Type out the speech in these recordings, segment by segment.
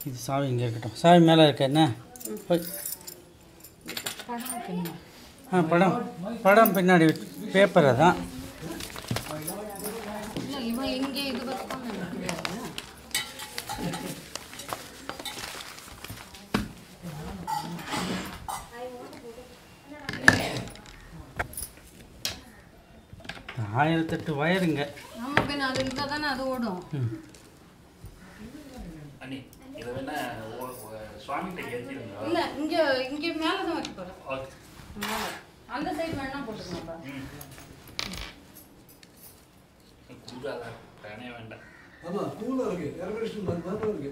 இது சாவி இங்கே இருக்கட்டும் சாவி மேலே இருக்க என்ன போய் படம் வைக்கணுமா ஆ படம் படம் பின்னாடி பேப்பர் அதான் இல்லை இவன் இங்கே இது வைப்பான்னு நினைக்கிறாரு ஆயிரத்தெட்டு வயருங்க நம்ம பின்ன அது இருந்தால் தானே அது ஓடும் ம் அண்ணி இதை வேணா ஓ- ஓ- சுவாமிகிட்ட ஏற்றிடுங்க இல்லை இங்கே இங்கே மேலே தான் வைக்க போகிறேன் ஓகே மேலே அந்த சைடு வேணா போட்டுக்கோங்க ம் கூடாதான் வேணே வேண்டாம் ஆமா கூலா இருக்கு ஏர் கண்டிஷன் மாதிரி இருக்கு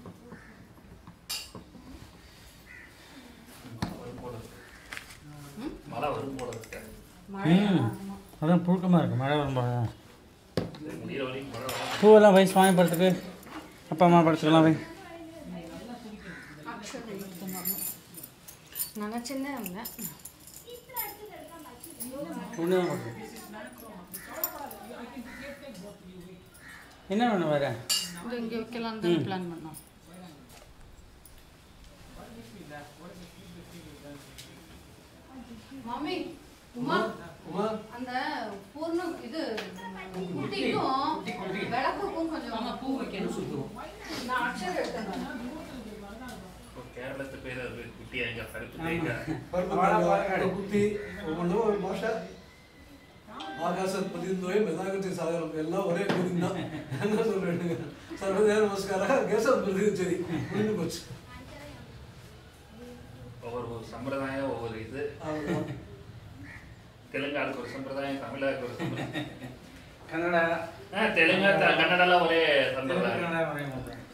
மழை வரும் போல இருக்கு மழை வரும் போல இருக்கு மழை ம் அதான் புழுக்கமாக இருக்குது மழை வரும்போது தான் இது முடியிற வரைக்கும் மழை வரும் பூவெல்லாம் வை சுவாமி படத்துக்கு அப்பா அம்மா படத்துக்கெல்லாம் வை நினச்சின்னே இருந்தேன் ஒன்று தான் போட்டு என்ன வேணும் வேறு இது இங்கே வைக்கலாம் தான் பிளான் பண்ணோம் மாமி உமா உமா அந்த பூர்ணம் இது குட்டிக்கும் விளக்குக்கும் கொஞ்சம் பூ வைக்கணும் நான் அக்ஷர் எடுத்துறேன் இப்போ கேரளத்து பேர் அது குட்டியா எங்க பருப்பு தேங்காய் பருப்பு குத்தி ஒவ்வொன்றும் ஒரு பாஷை ஆகாசத் பதிந்தோய் மெதாகத்தி சாகரம் எல்லாம் ஒரே மீனிங் தான் என்ன சொல்றேன் சர்வதேவ நமஸ்கார கேசவ் பிரதி சரி முடிஞ்சு போச்சு ஒவ்வொரு ஒரு சம்பிரதாயம் ஒவ்வொரு இது அவ்வளவுதான். தெலுங்காளுக்கு ஒரு சம்பிரதாயம் தமிழாவுக்கு ஒரு சம்பிரதாயம் கன்னடா ஆ, தெலுங்கா த- கன்னடாலாம் ஒரே சம்பிரதாயம் கன்னடா ஒரே மாதிரி தான்.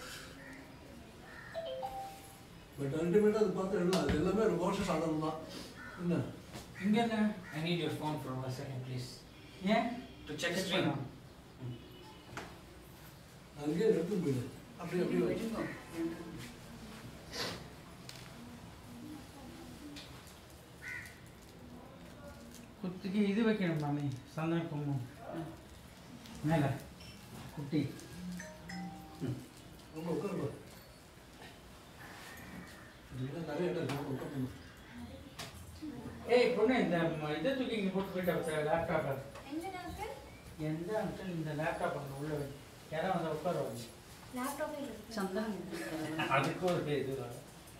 பட் அல்டிமேட்டா அது பார்த்து எழுதலாம் அது எல்லாமே ஒரு பாஷை சாதனம் தான் என்ன இங்க என்ன I need your phone for a second, please. ஏன் To check Check stream. பண்ணலாம். அங்கேயே எடுத்து போயிடு அப்படி அப்படியே வச்சு குத்திக்கு இது வைக்கணும் மாமி சந்தன குங்குமம் மேலே குட்டி ரொம்ப உட்காருப்பா இல்லைன்னா நிறைய இடம் இருக்கு உட்காந்து ஏய் பொண்ணு இந்த ம- இதை தூக்கி இங்கே போட்டு போயிட்டா லேப்டாப் எந்த அங்கிள் இந்த லேப்டாப் அங்கே உள்ள வை யாராவது வந்து உட்கார வந்து சந்தனம் அதுக்கு ஒரு இது வரும்.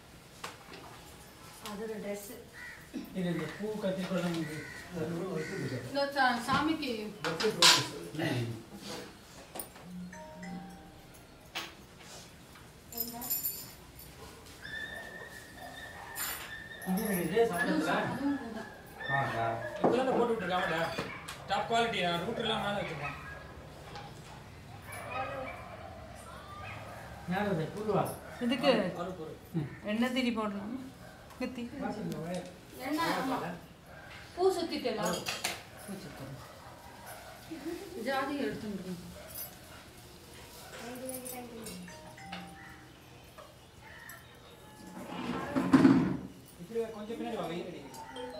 அதோட ட்ரெஸ்ஸு இது இந்த பூ கத்திரிக்கொள்ள முடியும் இந்த சா- சாமிக்கு இது என்னது இது அதுவும் சம்பளத்தில் அதுவும் பூதான். ஆஹா இப்பதான் போட்டு விட்டுருக்காங்கடா டாப் குவாலிட்டி நான் ரூட்டர்லாம் மேலே வச்சிருக்கேன் யார் அது புழுவா இதுக்கு ஒரு பொருள் எண்ணெய் திரி போடலாம் குத்தி என்ன ஆமா. பூ சுத்திட்டலாம் ஜாதி எடுத்துட்டு இப்படி கொஞ்சம் பின்னாடி வா வெயில் அடிக்குது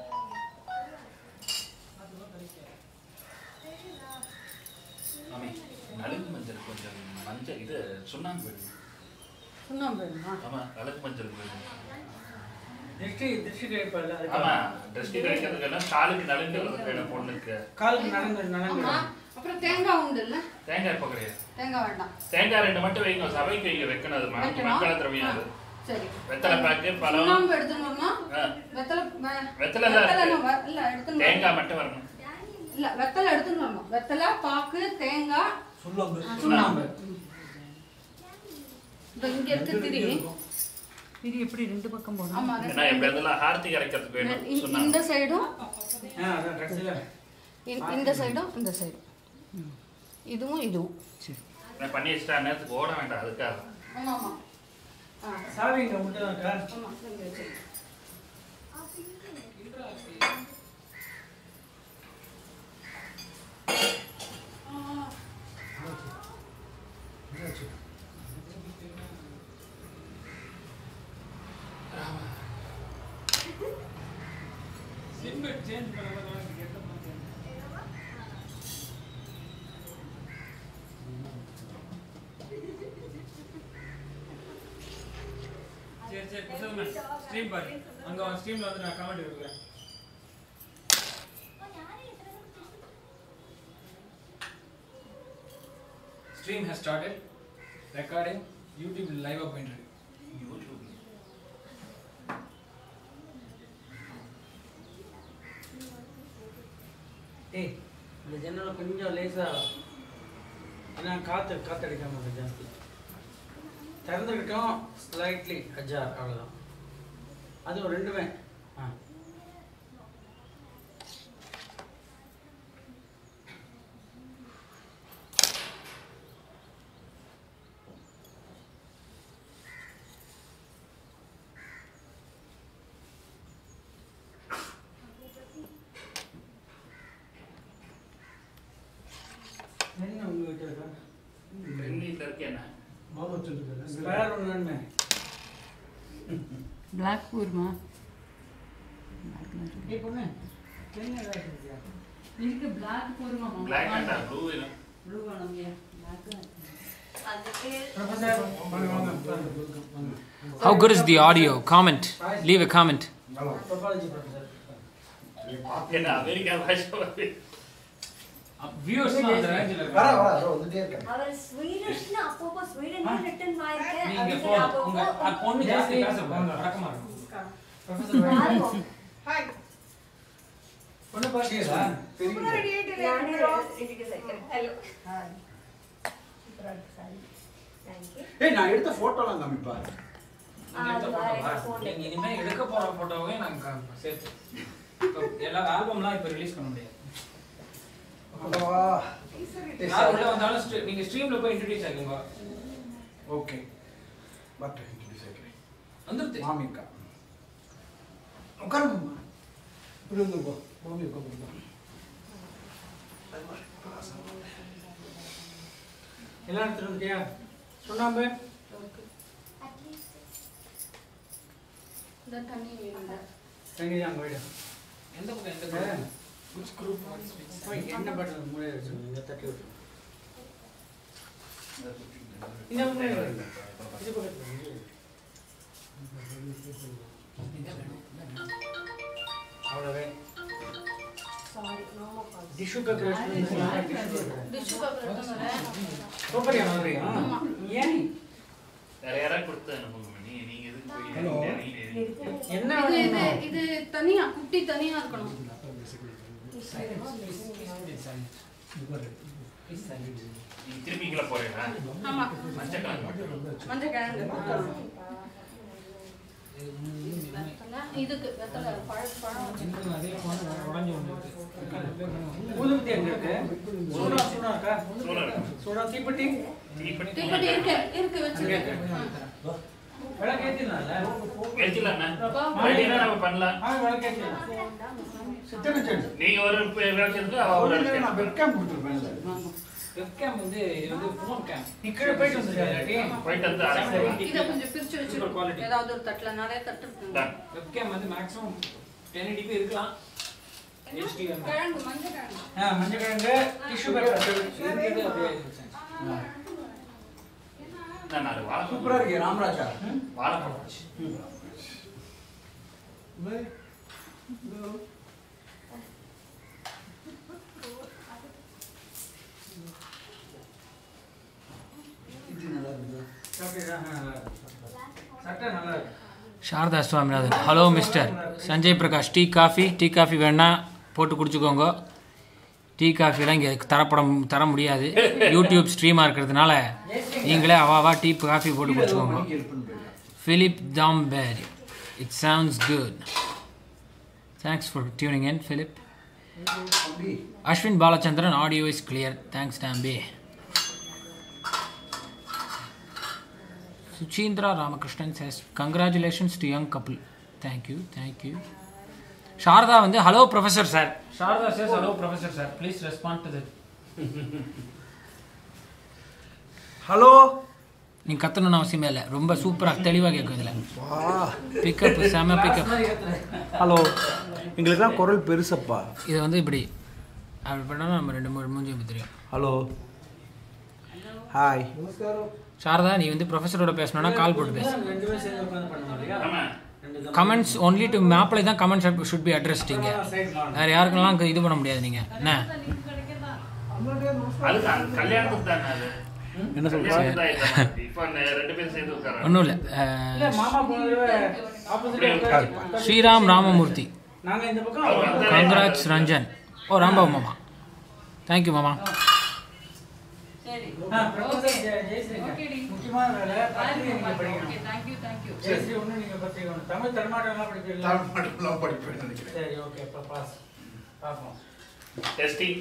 மாமி நலுங்கு மஞ்சள் கொஞ்சம் மஞ்சள் இது சுண்ணாம்பு வேணும் சுண்ணாம்பு வேணுமா ஆமா நலுங்கு மஞ்சள் வேணும் திருஷ்டி திருஷ்டி கிடைப்பல ஆமா ட்ரெஸ்டி கிடைக்கிறதுக்கு எல்லாம் காலுக்கு நலுங்கு வேணும் பொண்ணுக்கு காலுக்கு நடந்து நடந்து ஆமா அப்புறம் தேங்காய் உண்டு இல்ல தேங்காய் இப்போ கிடையாது தேங்காய் வேண்டாம் தேங்காய் ரெண்டு மட்டும் வைங்க சபைக்கு வைங்க வைக்கணும் அது ம- வைக்கணும்? மக்கள திரவியம் அது சரி வெத்தலை பாக்கு பழம் சுண்ணாம்பு எடுத்துனோமா ஆ, வெத்தலை வெ- வெத்தலை தான் வெத்தலை இருக்கு. நான் வ- இல்ல எடுத்துன்னு தேங்காய் மட்டும் வரணும் இல்ல வெத்தலை எடுத்துன்னு வரணும் வெத்தலை பாக்கு தேங்காய் சொல்லாம ஆ, சுண்ணாம்பு இப்போ இங்க இருக்கு திரி திரி எப்படி ரெண்டு பக்கம் போடணும் ஆமா ஏன்னா எப்படி இருந்தாலும் ஆர்த்தி கரைக்கிறதுக்கு வேணும் இந்த- இந்த சொன்னாங்க சைடும் ஆ அதான் கடைசியில் இந்த- இந்த சைடும் இந்த சைடும் இதுவும் இதுவும் நான் பண்ணி வச்சுட்டா நேரத்துக்கு ஓட வேண்டாம் அதுக்காக ஆமா ஆமா ஆ சாவி இங்கே மட்டும் இருக்கா ஆமா இங்க வச்சிருக்கேன் என்னாச்சு சிம் சேஞ்ச் பண்ண கெட்ட மாட்டேன் சரி சரி குசவன் ஸ்ட்ரீம் பாரு அங்க ஸ்ட்ரீம்ல வந்து நான் கமெண்ட் கொடுக்குறேன் stream has started recording YouTube live up பண்ணிருக்கு ஏய் இந்த ஜன்னலை கொஞ்சம் லேசா ஏன்னா காற்று காற்றடிக்காம இருக்கு ஜாஸ்தி திறந்துக்கிட்டோம் ஸ்லைட்லி அஜார் அவ்வளோதான் அது ஒரு ரெண்டுமே ஆ என்ன உங்ககிட்ட இருக்கா ரெண்டு இருக்கு என்ன மாமா வச்சுருக்காரு ஸ்பேர் ஒன்று வேணுமே பிளாக் பூர்மா ஏய் பொண்ணு என்ன ஏதாவது இருக்கியா இருக்கு பிளாக் பூர்மா பிளாக் அண்ட் ப்ளூ வேணும் ப்ளூ வேணும் ப்ரொஃபஸர் வாங்க வாங்க உட்காருங்க. How good is the audio? Comment. Leave a comment. Topology professor. என்ன அமெரிக்கா பாஷை வியூஸ் அந்த ரேஞ்சில் வர வர அதோ வந்துட்டே இருக்கேன் அவர் ஸ்வீடிஷ்னு அப்பப்போ ஸ்வீடன்ல ரிட்டன் ஆயிருக்கு நீங்க அது போதும் உங்க அப்பப்போ அ- பொண்ணு ஜாஸ்தி பேசக்கூடாது வழக்கமா இருக்கும் Professor வாங்க. யாருக்கும். பொண்ணு பார்த்தீங்களா ഞാന് ഇതിക്ക് സൈക്കിൾ. Thank you. ஏய் நான் எடுத்த போட்டோலாம் காமிப்பா ஆ, அது வேற phone. நீங்க இனிமே எடுக்க போற போட்டோவே நாங்க காமிப்போம் சேர்த்து இப்போ எல்லா ஆல்பம்லாம் இப்போ ரிலீஸ் பண்ண முடியாது அப்பவா யார் உள்ள வந்தாலும் ஸ்ட்ரீ- நீங்க ஸ்ட்ரீம்ல போய் இன்ட்ரடியூஸ் ஆகுங்க ஓகே பட் இன்ட்ரடியூஸ் ஆகிறேன் வந்துருது மாமிக்கா உட்காருங்கம்மா இப்படி வந்துருப்பா மாமி உட்காந்துருப்பா எல்லாம் எடுத்துட்டு வந்துட்டியா சுண்ணாம்பு இந்த தண்ணி வேணுங்க தண்ணி தான் போயிடு எந்த பக்கம் எந்த பக்கம் which group wants to be போய் என்ன பட்டன் மூளை வச்சுக்கணும் இங்கே தட்டி விட்டு இந்த மூளை இது பக்கத்தில் அவ்வளோவே Sorry, no more calls. Tissue paper tissue paper எடுத்து வரேன் சூப்பரியா மாதிரியா ஏன் வேற யாராவது கொடுத்து அனுப்புங்க நீ நீங்க எதுக்கு போய் Hello. நீங்க என்ன இது இது வேணும்? இது தனியா குட்டி தனியா இருக்கணும் நீங்க திருப்பி கீழே போறீங்களா ஆமா மஞ்சள் கலர் மஞ்சள் கிழங்கு வெத்தலை, இதுக்கு வெத்தலை பழ பழம் வச்சு அதே போன உடஞ்சி ஒன்று இருக்கு ஊதுபத்தி எங்க இருக்கு சூடா சூடா இருக்கா சூடா இருக்கு. சூடா தீப்பெட்டி தீப்பெட்டி தீப்பெட்டி இருக்கு இருக்கு வச்சிருக்கேன் விளக்கு ஏற்றினால எடுத்துலாம் நம்ம பண்ணலாம் ஆ விளக்கு ஏற்றிடலாம் சித்தனை செடி நீங்க ஒரு விளக்கு எடுத்து அவ ஒரு விளக்கு நான் எடுத்து. வெப்கேம் கொடுத்துருப்பேன் வெப்கேம் வந்து இது வந்து ஃபோன் கேம் நீ கீழே போயிட்டு வந்துருக்கா இல்லாட்டி போயிட்டு வந்து அரைக்கலாம் இதை கொஞ்சம் பிரிச்சு Super வச்சிருக்கோம் quality. ஏதாவது ஒரு தட்டுல நிறைய தட்டு இருக்குங்க Done. வெப்கேம் வந்து மேக்ஸிமம் டென் டிபி இருக்கலாம் ஹெச்டி கிழங்கு மஞ்சள் கிழங்கு ஆ மஞ்சள் கிழங்கு டிஷ்யூ பேப்பர் இருக்கிறது அப்படியே இருந்துச்சு. நான் நாலு வாழைப்பழம் சூப்பரா இருக்கு ராமராஜா வாழைப்பழம் வச்சு இது நல்லா இருக்குது சாப்பிட்டா சட்டை நல்லா இருக்கு Sharada Swaminathan hello mister Sanjay Prakash tea coffee tea coffee வேணா போட்டு குடிச்சுக்கோங்க டீ காஃபிலாம் இங்கே தரப்பட தர முடியாது யூடியூப் ஸ்ட்ரீமாக இருக்கிறதுனால நீங்களே அவாவா டீ காஃபி போட்டு குடிச்சுக்கோங்க மணிக்கு ஹெல்ப் போயிட்டேன் Philip Dombed. It sounds good. Thanks for tuning in, Philip. அப்படி Ashwin Balachandran, audio is clear. Thanks, Dambi. Suchindra Ramakrishnan says, Congratulations to young couple. Thank you, thank you. Sharda வந்து hello professor sir Sharada says hello professor sir please respond to that hello நீ கத்தணும்னு அவசியமே இல்லை ரொம்ப சூப்பராக தெளிவாக கேட்கும் இதில் வா பிக்கப் செம பிக்கப் ஹலோ எங்களுக்குலாம் குரல் பெருசப்பா இதை வந்து இப்படி அப்படி பண்ணாலும் நம்ம ரெண்டு மூணு மூஞ்சி தெரியும் ஹலோ ஹாய் நமஸ்காரம் சாரதா நீ வந்து ப்ரொஃபஸரோட பேசணும்னா கால் போட்டு பேசு ரெண்டு பேரும் சேர்ந்து உட்காந்து பண்ண முடியா ஆமா ரெண்டு தான் கமெண்ட்ஸ் ஒன்லி டு மேப்பில் தான் comments should be addressing side மாறணும் வேறு யாருக்கெல்லாம் இது பண்ண முடியாது நீங்கள் என்ன அதுக்கு அந்த கல்யாணத்துக்கு தானே அது என்ன சொல்ற கல்யாணத்துக்கு தான் இது. இப்ப நெ- ரெண்டு பேரும் சேர்ந்து உட்கார ஒன்றும் இல்லை இல்ல மாமா போன தடவை ஆப்போசிட் ஸ்ரீராம் ராமமூர்த்தி நாங்க இந்த பக்கம் அவர் அவங்க அந்த கங்க்ராட்ஸ் ரஞ்சன் ஓ ராம்பாபு மாமா தேங்க்யூ மாமா ஆ, ப்ரொஃபசர் ஜெய- ஜெயஸ்ரீங்க. முக்கியமான வேலை பத்திரிகை நீங்க படிக்கணும் ஜெயஸ்ரீ ஒண்ணு நீங்க பத்திரிகை ஒண்ணு. தமிழ் தர்மாட்டம்லாம் படிப்பீங்களா மட்டும்லாம் படிப்பேன்னு நினைக்கிறேன் சரி ஓகே இப்போ பாஸ் பார்ப்போம் டெஸ்டிங்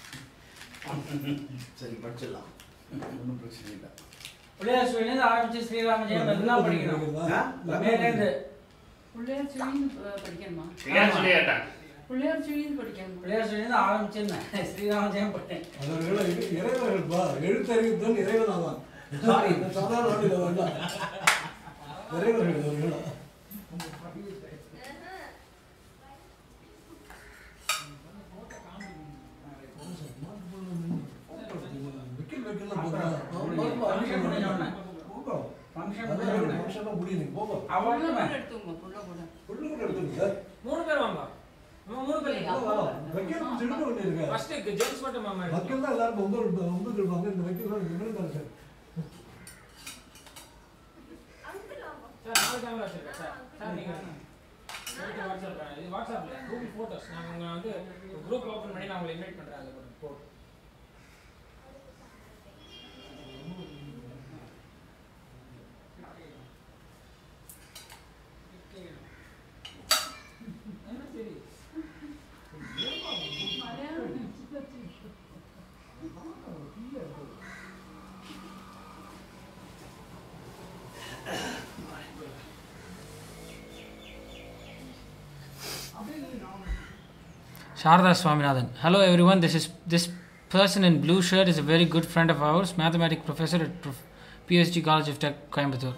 சரி படிச்சிடலாம் ஒன்றும் பிரச்சனை இல்லை பிள்ளையார் சுவையிலேருந்து ஆரம்பிச்சு ஸ்ரீராம ஜெயம் எல்லாம் படிக்கணும் ஆ? மேலேருந்து பிள்ளையார் சுழின்னு படிக்கணுமா ஏன் சொல்லியாட்டா பிள்ளையார் சுழின்னு படிக்கணுமா பிள்ளையார் சுவையிலேருந்து ஆரம்பிச்சுன்னு ஸ்ரீராம ஜெயம் படித்தேன் அவர்கள் இது இறைவர்கள் பா எழுத்தறிவித்தவன் இறைவன் ஆவான் சாரி சாதாரண ஆளுங்க வேண்டாம் இறைவர்கள் அவர்கள் விக்கெட் வைக்கலாம் ஃபங்க்ஷன் முடிஞ்ச உடனே ஃபங்க்ஷன் முடிஞ்ச உடனே ஃபங்க்ஷன்லாம் முடியுது போங்க அவ்வளோ எடுத்துங்க புள்ள கூட புல்லு கூட எடுத்துங்க சார் மூணு பேர் வாங்க மூணு வைக்கல் திரும்ப வேண்டியிருக்க ஃபர்ஸ்ட் ஜென்ஸ் மட்டும் மாமா வைக்கல் தான் எல்லாரும் பொங்கல் பொங்கல் இருப்பாங்க இந்த வைக்கல் தான் நின்று தான் சார் சார் நாலு கேமரா வச்சிருக்கேன் சார் சார் நீங்க எடுத்து வாட்ஸ்அப் இது வாட்ஸ்அப்ல கூகுள் ஃபோட்டோஸ் நான் உங்களை வந்து குரூப் ஓபன் பண்ணி நான் உங்களை இன்வைட் பண்றேன் அது போட்டு Sharda Swaminathan. Hello everyone. This is this person in blue shirt is a very good friend of ours, mathematics professor at Prof- PSG College of Tech, Coimbatore.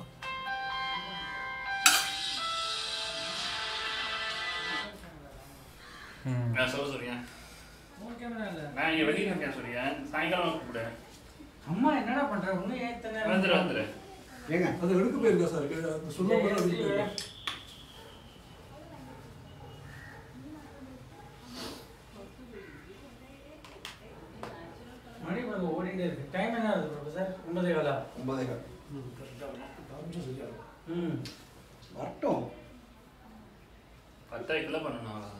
நான் சொல்ல சொல்லியா உன் கேமரா இல்லை நான் இங்க வெளியில இருக்கேன் சொல்லியா சாயங்காலம் கூப்பிடு அம்மா என்னடா பண்ற ஒன்றும் ஏத்தனை வந்துரு வந்துரு ஏங்க அது எடுக்க போயிருக்கா சார் கீழே. அந்த சொல்ல போல எடுக்க போயிருக்கா. மணி கொஞ்சம் ஓடிட்டே இருக்கு டைம் என்ன ஆகுது ப்ரொஃபசர் ஒன்பதே காலா ஒன்பதே கால் ம், correct ஆ. காமிச்சா சரியா இருக்கும். ம் வரட்டும் பத்தரைக்குள்ள பண்ணணும் அவ்வளவுதான்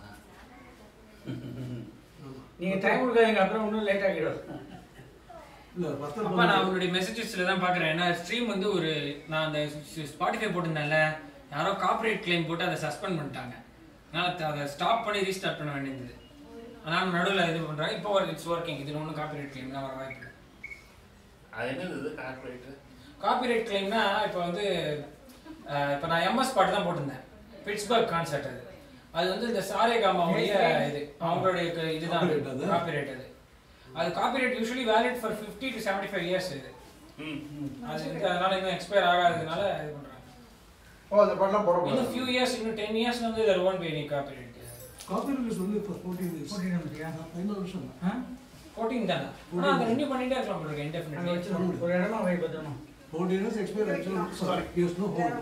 நீங்க டைம் கொடுக்காதீங்க அப்புறம் இன்னும் லேட் ஆகிடும் இல்ல, பத்து அப்பா நான் உங்களுடைய மெசேஜஸ்ல தான் பார்க்குறேன் ஏன்னா ஸ்ட்ரீம் வந்து ஒரு நான் அந்த ஸ்பாட்டிஃபை போட்டிருந்தேன்ல யாரோ கார்ப்பரேட் கிளைம் போட்டு அதை சஸ்பெண்ட் பண்ணிட்டாங்க அதனால் அதை ஸ்டாப் பண்ணி ரீஸ்டார்ட் பண்ண வேண்டியது அதனால் நடுவில் இது பண்ணுறாங்க இப்போ இட்ஸ் ஒர்க்கிங் இதில் ஒன்றும் கார்ப்பரேட் கிளைம் தான் வர வாய்ப்பு இல்லை. அது என்னது இது கார்பரேட் காப்பிரைட் கிளைம்னா இப்போ வந்து அஹ், இப்போ நான் எம்எஸ் பாட்டு தான் போட்டிருந்தேன் பிட்ஸ்பர்க் கான்சர்ட் அது அது வந்து இந்த சாரேகாமாவுடைய இது அவங்களுடைய க- இதுதான் Copyright அது? காப்பிரைட் அது அது copyright usually valid for fifty to seventy five years இது ம் அது வந்து அதனால இன்னும் எக்ஸ்பயர் ஆகாததுனால இது பண்றாங்க ஓ அந்த பாட்டெலாம் போட இன்னும் ஃபியூ இயர்ஸ் இன்னும் டென் இயர்ஸ் வந்து there won't be any copyright காப்பீடு சொல்லி இப்போ ஃபோர்டீன் இயர்ஸ் 14 வந்துட்டியா? பதினாலு வருஷம் தான். ஆ? ஃபோர்டீன் தானே ஆனால் அதை ரெனியூ பண்ணிட்டே இருக்கலாம் போல அங்க இன்டெஃபினெட்லி வச்சிருவோம். ஒரு இடமா வை பத்திரமா fourteen years expire actually sorry years no hold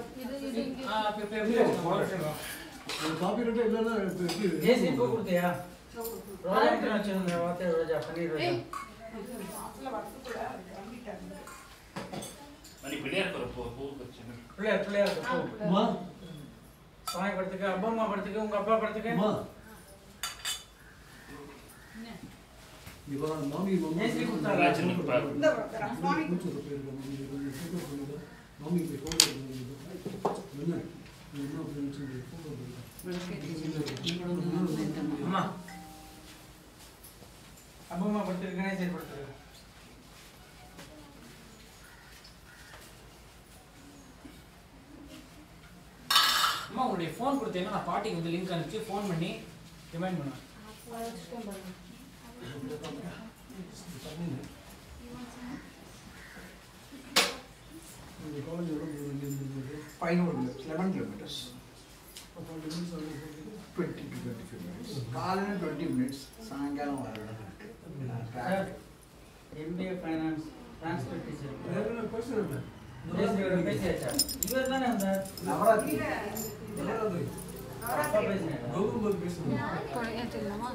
காப்பீரைட்டே இல்லைன்னா இப்போ எப்படி ஜேசி பூ கொடுத்தியா ரோஜா கிட்ட வச்சிருந்த வார்த்தை ரோஜா பன்னீர் ரோஜா மணி பிள்ளையார் ஒரு பூ பூ வச்சுன்னு பிள்ளையார் பிள்ளையார் பூ அம்மா சாமி படத்துக்கு அப்பா அம்மா படத்துக்கு உங்க அப்பா படத்துக்கு அம்மா இவா மாமி மாமி ஜெயஸ்ரீ கொடுத்தாரா? சின்ன பாரு. கூச்சல் போயிருக்கா மாமி கொஞ்சம் ஃபோட்டோ பண்ணுங்க மாமி போய் ஃபோட்டோ பண்ணுங்க என்ன என்ன ஃப்ரெண்ட்ஸ் ஃபோட்டோ பண்ணுங்க அம்மா அப்பா அம்மா படத்துக்கு கணேசன் படத்துக்கு அம்மா உங்களுடைய ஃபோன் கொடுத்தீங்கன்னா நான் பாட்டிக்கு வந்து லிங்க் அனுப்பிச்சு ஃபோன் பண்ணி ரிமைண்ட் பண்ணுவேன் இந்த காலேஜ் எவ்வளோ தூரம் இருந்தது பதினோரு minutes eleven kilometres twenty to twenty five minutes காலையில் டுவெண்ட்டி மினிட்ஸ் சாயங்காலம் வர sir MBA finance transcript teacher வேற என்ன question என்ன? பேசுகிறவர் பேசியாச்சா இவர் தானே வந்தார் நவராத்திரி நவராத்திரி. அப்பா பேசினேன் கௌதம் வந்து பேசுங்க. ஏற்றிடலாமா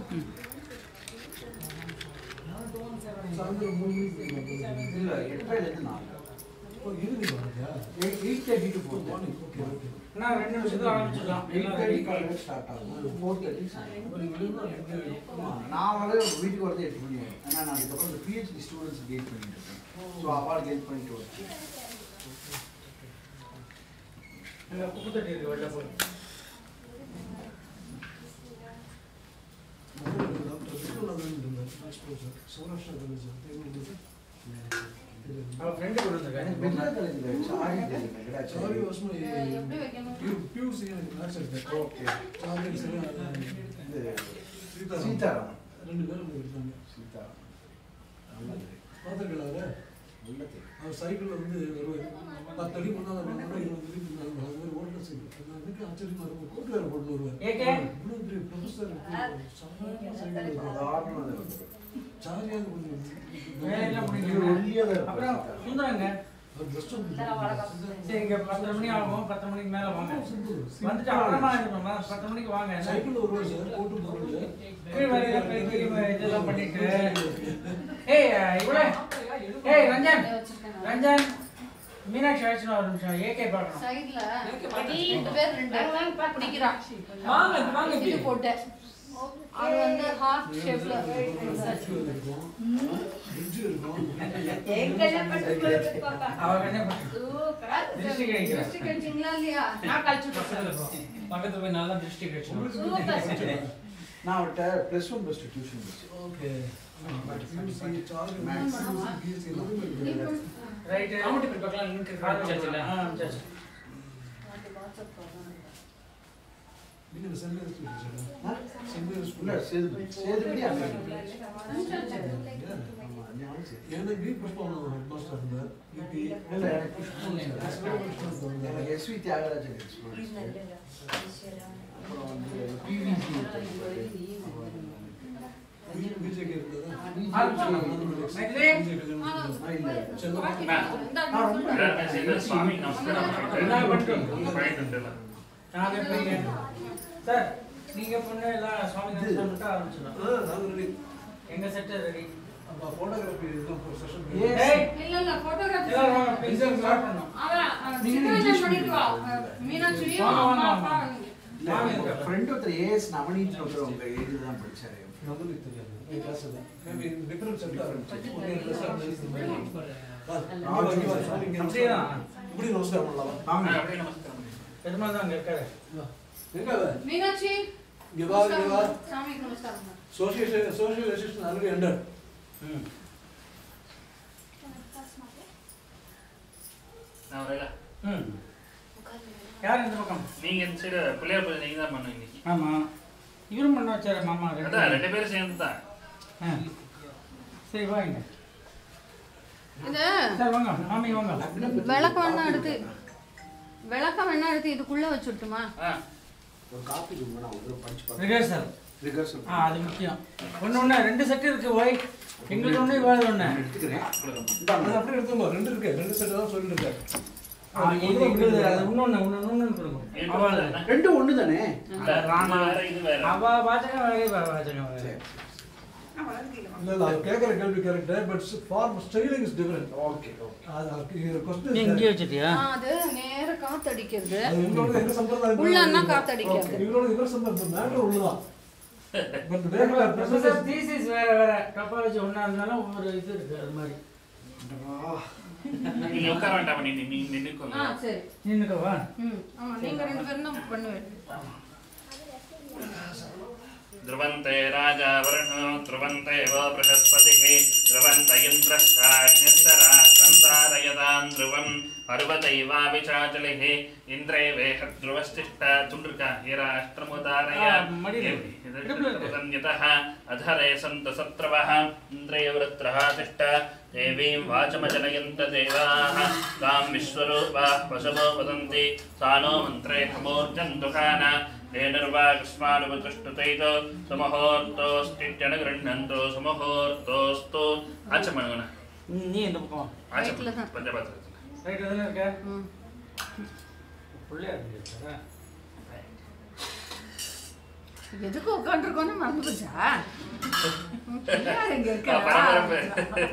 சாயந்தரம் மூணு மணிக்கு வரணும். இல்ல எட்டரைலேருந்து நாலு ஓ, evening வர்றதா? Eight eight thirty to four Morning, okay, okay. நான் ரெண்டு நிமிஷத்துல ஆரம்பிச்சிடலாம் எயிட் எல்லாம் தேர்ட்டி ready. காலையில் ஸ்டார்ட் ஆகும் ஃபோர் தேர்ட்டி அப்ப நீங்க வெளியூர்ல எங்க- ஆமா, நான் வந்து வீட்டுக்கு வரது எட்டு மணி ஆகும் ஏன்னா நான் அதுக்கப்புறம் இந்த பிஹெச்டி ஸ்டூடெண்ட்ஸ் கெயிட் பண்ணிட்டு இருக்கேன் ஸோ அவார்டு கெயிட் பண்ணிட்டு வரேன் அங்க குப்பை தொட்டி இருக்கு வெளில போய் டாக்டர் விஸ்வநாதன் இருந்தார். exposure. சௌராஷ்டிரா college. தெரியுமா அவன் ஃப்ரெண்டு கூட எனக்கு இருந்திருக்காரு மெட்ரா காலேஜில் சாரி தெரியும் சாரி was my எப்படி வைக்கணும் P- PUC எனக்கு maths எடுத்தேன். ஓகே சாரி சரி, இது சீதாராம். சீதாராம் ரெண்டு பேரும் அங்க இருக்காங்க. சீதாராம் நல்லது பார்த்திருக்கீங்களா அவரை? நல்லது அவர் சைக்கிள்ல வந்து வருவார் பத்து அடி முன்னால வந்தாங்கன்னா இருபது அடி முன்னால வந்தாங்க. அது மாதிரி ஓடுற சைக்கிள் நான் எனக்கு ஆச்சரியமா இருக்கும் கோட்டு வேற போட்டு வருவார் ஏகே இவ்வளவு பெரிய ப்ரொஃபஸர் சைக்கிள் சாதாரண சாரியாக கொஞ்சம் வேலையெல்லாம் முடிஞ்சு இவர் ஒல்லியாக தான் அப்புறம் இருப்பார் சுந்தரங்க அவர் ட்ரெஸ் சரி இங்க பத்தரை மணி ஆகும் பத்து மணிக்கு மேல வாங்க வந்துட்டு அப்புறமா இருக்கணுமா பத்து மணிக்கு வாங்க சைக்கிள் வருவார் சார் கோட்டு போடுறது கீழ் வரையில போய் கீழ் இதெல்லாம் பண்ணிட்டு ஏய் இவ்வளோ ஏய் ரஞ்சன் ரஞ்சன் மீனாட்சி ஆயிடுச்சுன்னா ஒரு நிமிஷம் ஏகே பார்க்கணும் சைடுல ரெண்டு பேர் ரெண்டு பிடிக்கிறா வாங்க வாங்க இது போட்டேன் அது வந்து ஹார்ட் ஷேப்ல இருக்கும் பிரிட்ஜ் இருக்கும் அவ என்ன பண்ணுறது திருஷ்டி கிடைக்கிறா திருஷ்டி கழிச்சிங்களா இல்லையா நான் கழிச்சு விட்டுறேன். பக்கத்துல போய் நல்லா திருஷ்டி கிடைச்சிடும் சூப்பர் நான் அவர்கிட்ட plus one plus two tuition வச்சு ஓகே சார்ஜ் Max. பிஎஸ்சி எல்லாமே இருக்கு ரைட்டு காமெடி பக்கம் லிங்க் இருக்கு ஆரம்பிச்சாச்சுல ஆ ஆரம்பிச்சாச்சு நீங்க saint Mary's school sir saint Mary's இல்ல ஸ்கூல் சேது சேதுபடி அங்கே Yeah. ஆமா ஞாபகம் சரி. எனக்கு பி புஷ்பம் ஹெட் மாஸ்டர் இருந்தார் யூபி இல்ல எனக்கு எனக்கு எஸ்வி தியாகராஜன் ஸ்டூடெண்ட்ஸ் அப்புறம் வந்து பிவிசி பிஜேகே இருந்ததா மைத்ரே. இல்ல செல்லம் நான் ரொம்ப எல்லாருமே சேர்ந்து சுவாமி நமஸ்காரம் என்ன பண்ணிட்டு பண்ணிட்டு? பண்ணிட்டு இருந்தேன். நாங்க எப்படிங்க சார் நீங்க பொண்ணு எல்லாம் சுவாமி நமஸ்காரம் மட்டும் ஆரம்பிச்சிடலாம் ஆ நாங்க ரெடி எங்க செட்டு ரெடி அப்ப போட்டோகிராஃபி இதெல்லாம் ஒரு செஷன் Yes. ஏய் இல்ல இல்ல போட்டோகிராஃபி எல்லாரும் வாங்க ப்ளீஸ் ஸ்டார்ட் பண்ணோம் அவன் சிக்கன் பண்ணிட்டு வா மீனாட்சியும் வாங்க, அம்மா வாங்க, அப்பா வாங்க. இல்ல உங்க ஃப்ரெண்ட் ஒருத்தர் ஏஎஸ் நவநீத் ஒருத்தர் உங்க ஏஜ் தான் படிச்சாரு நம்பருக்கு தெரியாது என் கிளாஸ் தான் மேபி டிஃபரன்ஸ் செட் ஒரே கிளாஸ் அப்படியே தான் இப்படி நமஸ்காரம் பண்ணலாம் ஆ, அப்படியே நமஸ்காரம் பண்ணி. பெருமாள் தான் அங்க இருக்காரு எங்க அவ? மீனாட்சி இங்க வா இங்க வா சாமிக்கு நமஸ்காரம் social social assistant already under ம் நான் வரல. ம் யார் இந்த பக்கம் நீங்க இந்த சைடு பிள்ளையார் பூஜை நீங்க தான் பண்ணுவீங்க இன்னைக்கு. ஆமா இவரும் பண்ண வச்சாரு மாமா ரெண்டு அதான் ரெண்டு பேரும் சேர்ந்து தான் ஆ. சரி வாங்க இது சார் வாங்க மாமி வாங்க விளக்க வேணா எடுத்து விளக்க வேணா எடுத்து இதுக்குள்ள வச்சுட்டுமா ஆ ஒரு காப்பி ரூம் நான் ஒரு படிச்சு பார்த்தேன் ரிகர்சல் ரிகர்சல் ஆ அது முக்கியம் ஒன்று ஒன்று ரெண்டு செட்டு இருக்கு ஒய் எங்களுக்கு ஒன்று இவாது ஒன்று எடுத்துக்கிறேன் அது அப்படியே எடுத்துமா ரெண்டு இருக்கு ரெண்டு செட் தான் சொல்லிட்டு இருக்கேன் இது எங்களுது அது இன்னொன்று ஒன்று இன்னொன்று கொடுக்கும் அவள் ரெண்டு ஒண்ணு தானே இல்ல, இது வேற இது வேற அவ வாச்சகம் வேற இவ வாச்சகம் வேற சரி இல்ல இல்ல அவர் கேட்குற கேள்வி correct but form styling is different okay okay அது நீ கொஸ்டின் இங்கே வச்சிட்டியா ஆ, அது நேர காத்தடிக்கிறது அது உங்களோட எங்க சம்பிரதாயம் உள்ளன்னா காத்தடிக்காது. இவரோட இவர் சம்பிரதாயம் மேட்டர் உள்ளதான் பட் வேற ப்ரொஃபசர் தீசிஸ் வேற வேற டப்பாலஜி ஒன்றா இருந்தாலும் ஒவ்வொரு இது இருக்கு அது மாதிரி நீங்க உட்கார வேண்டாம் நீ நீ ஆ நின்னுக்கோங்க சரி நின்னுக்கவா ம் ஆமா நீங்க ரெண்டு பேரும் தான் பண்ணுவேன் ध्रुवन्ते राजा वर्णो ध्रुवन्ते वो बृहस्पतिः ध्रुवन्त इन्द्रश्चाग्निस्तरा सन्तारयतां ध्रुवम् पर्वतैवाविचाचलिः इन्द्रे वेह ध्रुवश्चिष्ट चुण्ड्रिका हिराष्ट्रमुदारय ஆ, மடியில இருக்கு. இடுப்புல இருக்கு. संयतः अधरे सन्त सत्रवः इन्द्रे वृत्रः तिष्ठ देवीं वाचमजनयन्त देवाः तां विश्वरूपाः पशवो वदन्ति सा नो मन्त्रे प्रमोर्जन्तुकान हेनुर्वाकस्मानुपतिष्ठुतैतो सुमुहूर्तोऽस्तित्यनुगृह्णन्तो सुमुहूर्तोऽस्तु आचमणगण நீ இந்த பக்கம் ரைட்ல தான். பஞ்சபாத்திரத்தில் ரைட்டு தானே இருக்க ம் பிள்ளையா இருந்துச்சா எதுக்கு உட்காந்துருக்கோன்னு மறந்து போச்சா ம், பிள்ளையார் இங்க இருக்கா பரபரப்பு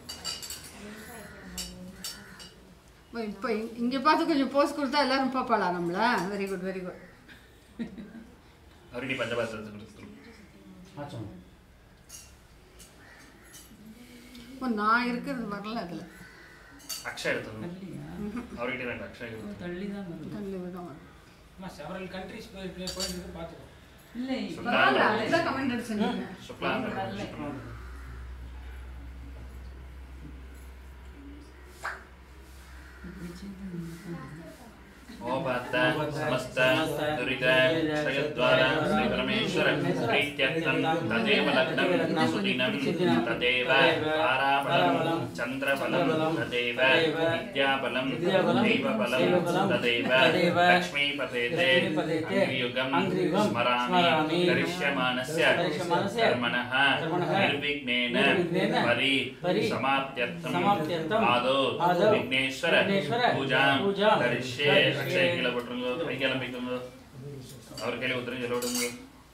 இப்போ இங்கே பார்த்து கொஞ்சம் போஸ் கொடுத்தா எல்லாரும் பார்ப்பாளா நம்மள வெரி குட் வெரி குட் அவருக்கு பஞ்சபாத்திரத்துக்கு கொடுத்துரும் ஆச்சம் இப்போ நான் இருக்கிறது வரல அதில் அக்ஷா எடுத்துக்கணும் அவர்கிட்ட ரெண்டு அக்ஷா எடுத்து தள்ளி தான் வரும் தள்ளி விட மாட்டேன் அம்மா செவரல் கண்ட்ரிஸ் போயிட்டு போயிட்டு பார்த்துக்கோ இல்லை பரவாயில்ல அதுதான் கமெண்ட் அடிச்சுங்க சுக்லாம் ओपात्त समस्त दुरित श्रयद्वारा श्रीपरमेश्वर प्रीत्यर्थं तदेव लग्नं सुदिनं तदेव ताराबलं चन्द्रबलं तदेव विद्याबलं देवबलं तदेव लक्ष्मीपतेते अङ्ग्रियुगं स्मरामि करिष्यमाणस्य कर्मणः निर्विघ्नेन परि समाप्त्यर्थम् आदौ विघ्नेश्वर पूजां கரிஷ்யே அக்ஷய கீழே போட்டுருங்க கை கிளம்பிக்கோங்க அவர் கையில உத்தரவு சொல்ல விடுங்க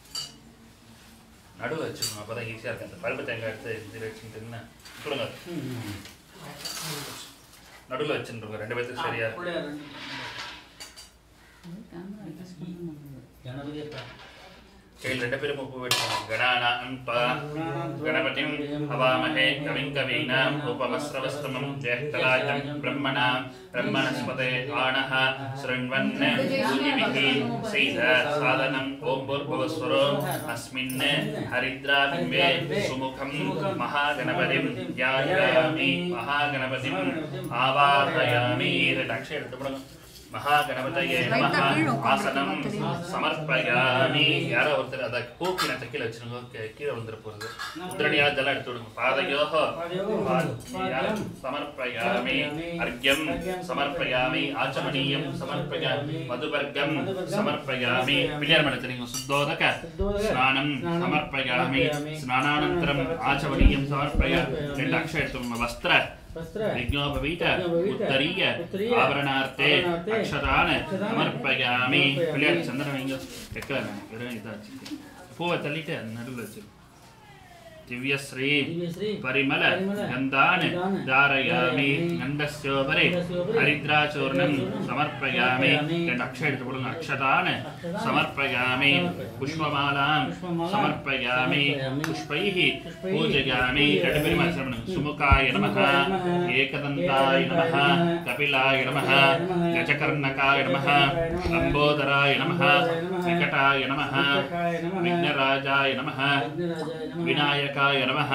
நடுவு வச்சுக்கோங்க அப்பதான் ஈஸியா இருக்கு அந்த பருப்பு தேங்காய் எடுத்து இதில் வச்சுக்கிட்டுன்னா கொடுங்க நடுவில் வச்சுருங்க ரெண்டு பேர்த்துக்கு சரியா கணபதி அப்பா கையில் ரெண்டு பேரும் உப்பு வச்சுக்கோங்க கணானாம்பா गणपतिं हवामहे कविं कवीनाम् उपमस्रवस्तमं ज्येष्ठराजं ब्रह्मणां ब्रह्मणस्पते आणः शृण्वन् सूर्यभिः सीद साधनम् ॐ भूर्भुवस्वरो अस्मिन् हरिद्राबिम्बे सुमुखं महागणपतिं ध्यायामि महागणपतिम् आवाहयामि रक्षे எடுத்துப்படுங்க மகாகணபதையே நமஹ ஆசனம் சமர்ப்பயாமி யாரோ ஒருத்தர் அதை கூப்பின கீழே வச்சிருங்க கீ- கீழே விழுந்துட போறது உத்திரணியா இதெல்லாம் எடுத்து விடுங்க பாதையோஹோ பாத்மியம் சமர்ப்பயாமி அர்க்யம் சமர்ப்பயாமி ஆச்சமணீயம் சமர்ப்பயாமி மதுவர்க்கம் சமர்ப்பயாமி பிள்ளையார் மடத்து நீங்க சுத்தோதக ஸ்நானம் சமர்ப்பயாமி ஸ்நானானந்தரம் ஆச்சமணீயம் சமர்ப்பயாமி ரெண்டு அக்ஷரம் எடுத்துக்கோங்க வஸ்திர विज्ञोपवीत उत्तरीय ஆபரணார்த்தே அக்ஷதான சமர்ப்பயாமி பிள்ளையார் சந்திரன் வைங்க வைக்கல நான் வெறும் இதாச்சு பூவை தள்ளிட்டு அது நடுவில் வச்சு திவ்யஸ்ரீ परिमल गन्धान् धारयामि गन्धस्योपरि हरिद्राचूर्णं समर्पयामि ரெண்டு அக்ஷயம் எடுத்து போடுங்க அக்ஷதாन् समर्पयामि पुष्पमालां समर्पयामि पुष्पैः पूजयामि ரெண்டு பேரும் ஆசிரம் பண்ணுங்க சுமுகாய நமः ஏகதந்தாய நமः கபிலாய நமः கஜகர்ணகாய நமः லம்போதராய நமः விகடாய நமः விக்னராஜாய நமः विनायकाय नमः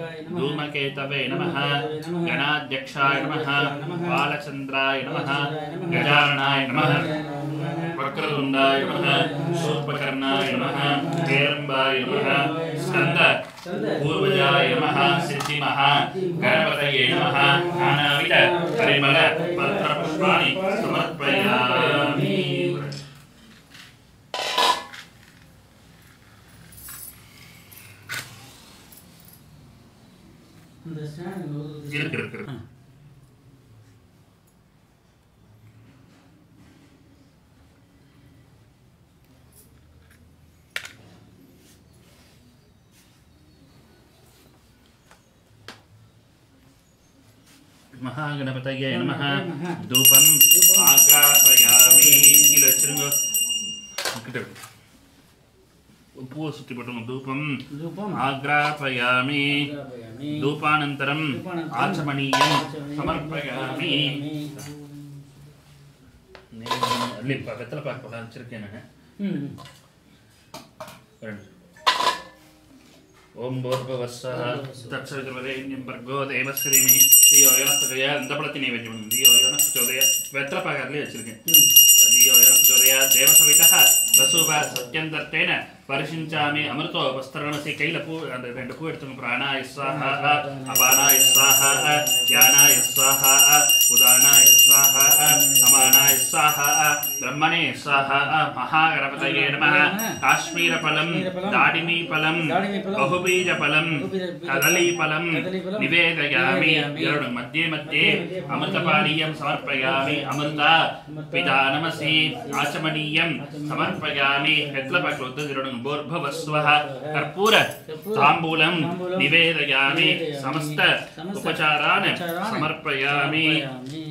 धूमकेतवे नमः गणाध्यक्षाय नमः बालचन्द्राय नमः गजाननाय नमः वक्रतुण्डाय नमः शूर्पकर्णाय नमः हेरम्बाय नमः स्कन्द पूर्वजाय नमः सिद्धिमः गणपतये नमः नानाविध परिमल पत्रपुष्पाणि समर्पयामि இந்த ஸ்டாண்ட் இருக்கு இருக்கு இருக்கு மகாகணபதயே நமः தூபம் ஆக்ராபயாமி கீழே வச்சிருங்க கிட்ட இருக்கு. பூவை சுத்தி போட்டுருங்க தூபம் தூபம் ஆக்ராபயாமி ஆக்ராபயாமி. धूपानन्तरम् धूपानन्तरम् आचमनीयं आचमनीयं समर्पयामि समर्पयामि. ಅಲ್ಲಿ ಬೆತ್ತಲ ಪಾಕ್ ಹಚ್ಚಿರ್ಕೇನೆ ம் ಓಂ ಭೂರ್ಭುವಸ್ಸಃ ತತ್ಸವಿತುರ್ವರೇಣ್ಯಂ ಭರ್ಗೋ ದೇವस्य ಧೀಮಹಿ ಧಿಯೋ யோ நஸ்தோதய இந்த பழத்தை நைவேத்தியம் பண்ணுங்க தியோ யோ நஸ்தோதய வெத்தலை பாக்கறதுல வச்சிருக்கேன் தியோ யோ நஸ்தோதய தேவசவிதः வசுவ சத்யந்தர்த்தேன பரிசிஞ்சாமி அமிர்தோபஸ்தரணசி கையில பூ அந்த ரெண்டு பூ எடுத்துங்க பிராணாய ஸ்வாஹா அபானாய ஸ்வாஹா தியானாய ஸ்வாஹா உதானாய ஸ்வாஹா சமானாய ஸ்வாஹா ब्रह्मणे स्वाहा महागणपतये नमः काश्मीरफलं काश्मीरफलं, दाडिमीफलं दाडिमीफलं, बहुबीजफलं बहुबीजफलं, कदलीफलं कदलीफलं, निवेदयामि निवेदयामि। ಎರಡು मध्ये मध्ये मध्ये मध्ये अमृतपानीयं समर्पयामि अमृत पितानमसि आचमनीयं समर्पयामि यत्लपकृत भूर्भुवस्वः कर्पूर ताम्बूलं ताम्बूलं निवेदयामि निवेदयामि। समस्त समस्त उपचारान् उपचारान् समर्पयामि समर्पयामि।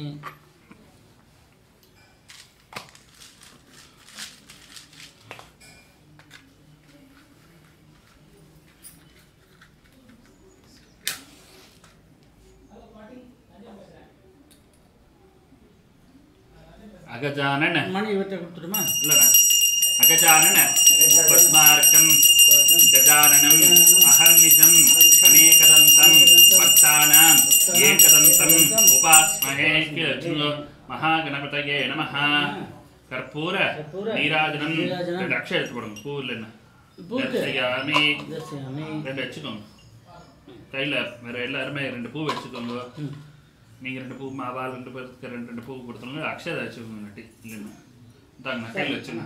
अगजानन மணி இவற்றை கொடுத்துடுமா இல்லைண்ணா அகஜானன பத்மார்க்கம் கஜானனம் அகர்நிஷம் அநேகதந்தம் பக்தானாம் ஏகதந்தம் உபாஸ்மஹே மகாகணபதயே நமः கற்பூர கற்பூர நீராஜனம் நீராஜனம். ரெண்டு அக்ஷயம் எடுத்து போடுங்க பூ இல்லைன்னா பூ இருக்கு. தரிசயாமி தரிசயாமி. ரெண்டு வச்சுக்கோங்க கையில் வேற எல்லாருமே ரெண்டு பூ வச்சுக்கோங்க ம். நீங்கள் ரெண்டு பூ மாவால் ரெண்டு பேருக்கு ரெண்டு ரெண்டு பூ கொடுத்துருங்க அக்ஷதை வச்சுக்கோங்க நட்டி இல்லைன்னா இந்தாங்கண்ணா கையில் வச்சுங்க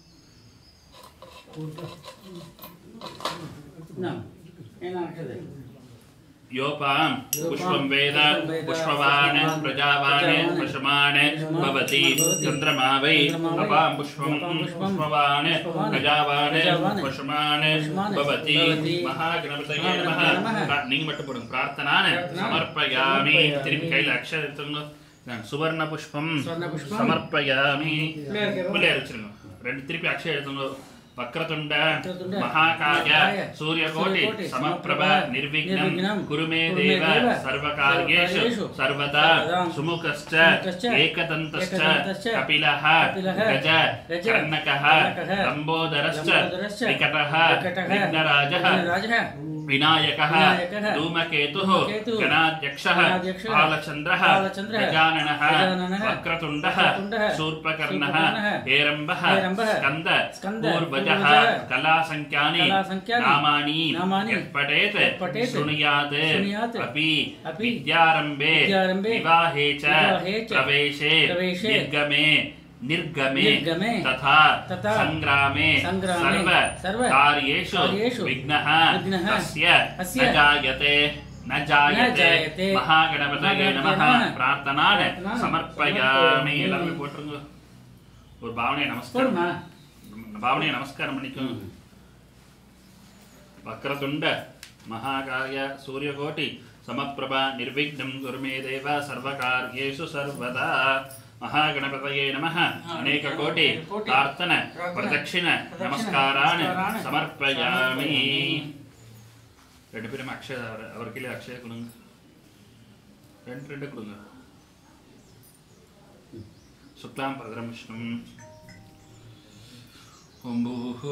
என்ன? என்ன இருக்குது? योपां पुष्पं वेद पुष्पवान् प्रजावान् पशुमान् भवति चन्द्रमा वै अपां पुष्पं पुष्पवान् प्रजावान् पशुमान् भवति महागणपतये नमः நீங்க மட்டும் போடுங்க பிரார்த்தனான சமர்ப்பயாமி திருப்பி கையில் அக்ஷரம் எடுத்துங்க நான் சுவர்ண புஷ்பம் சுவர்ண புஷ்பம். சமர்ப்பயாமி பிள்ளையார் கேட்போம். பிள்ளையார் வச்சிருங்க ரெண்டு திருப்பி அக்ஷயம் எடுத்துங்க வக்ரதுண்ட வக்ரதுண்ட, மகாகாய மகாகாய, சூரியகோட்டி சூரியகோட்டி, சமப்பிரப சமப்பிரப, நிர்விக்னம் நிர்விக்னம், குரு மே குரு மே தேவ தேவ, சர்வகார்யேஷு சர்வகார்யேஷு, சர்வதா சர்வதா, சுமுகஸ்ச சுமுகஸ்ச, ஏகதந்தஸ்ச ஏகதந்தஸ்ச, கபிலः கபிலः, கஜ கஜ, கர்ணகः கர்ணகः, லம்போதரश्च லம்போதரश्च, விகடः विकटः, விக்னராஜः विघ्नराजः, विनायकः विनायकः, धूमकेतुः धूमकेतुः, गणाध्यक्षः गणाध्यक्षः, बालचन्द्रः बालचन्द्रः, गजाननः गजाननः, वक्रतुण्डः वक्रतुण्डः, शूर्पकर्णः शूर्पकर्णः, हेरम्बः हेरम्बः, स्कन्द स्कन्द, पूर्वजः पूर्वजः, कलासङ्ख्यानि कलासङ्ख्यानि, नामानि नामानि, यत्पठेत् यत्पठेत्, शृणुयात् शृणुयात्, अपि अपि, विद्यारम्भे विद्यारम्भे, विवाहे च विवाहे च, प्रवेशे प्रवेशे, निर्गमे निर्गमे निर्गमे, तथा तथा, सङ्ग्रामे सङ्ग्रामे, सर्व सर्व, कार्येषु कार्येषु, विघ्नः विघ्नः, तस्य तस्य, न जायते न जायते जायते, महागणपतये नमः महागणपतये प्रार्थनान् प्रार्थनान् समर्पयामि समर्पयामि. எல்லாமே போட்டுருங்க ஒரு பாவனையை நமஸ்காரம் போடுமா? பாவனையை நமஸ்காரம் பண்ணிக்கோங்க வக்ரதுண்ட மகாகாய சூரியகோட்டி சமப்பிரபா நிர்விக்னம் குருமே தேவ சர்வகார்யேஷு சர்வதா மகாகணபதயே நமः அநேக கோட்டி பிரார்த்தன பிரதட்சிண நமஸ்காரான் சமர்ப்பயாமி ரெண்டு பேரும் அக்ஷய அவர் அவர் கீழே அக்ஷய கொடுங்க ரெண்டு ரெண்டு கொடுங்க சுக்லாம் பரதரம் விஷ்ணும் ஓம்பூஹு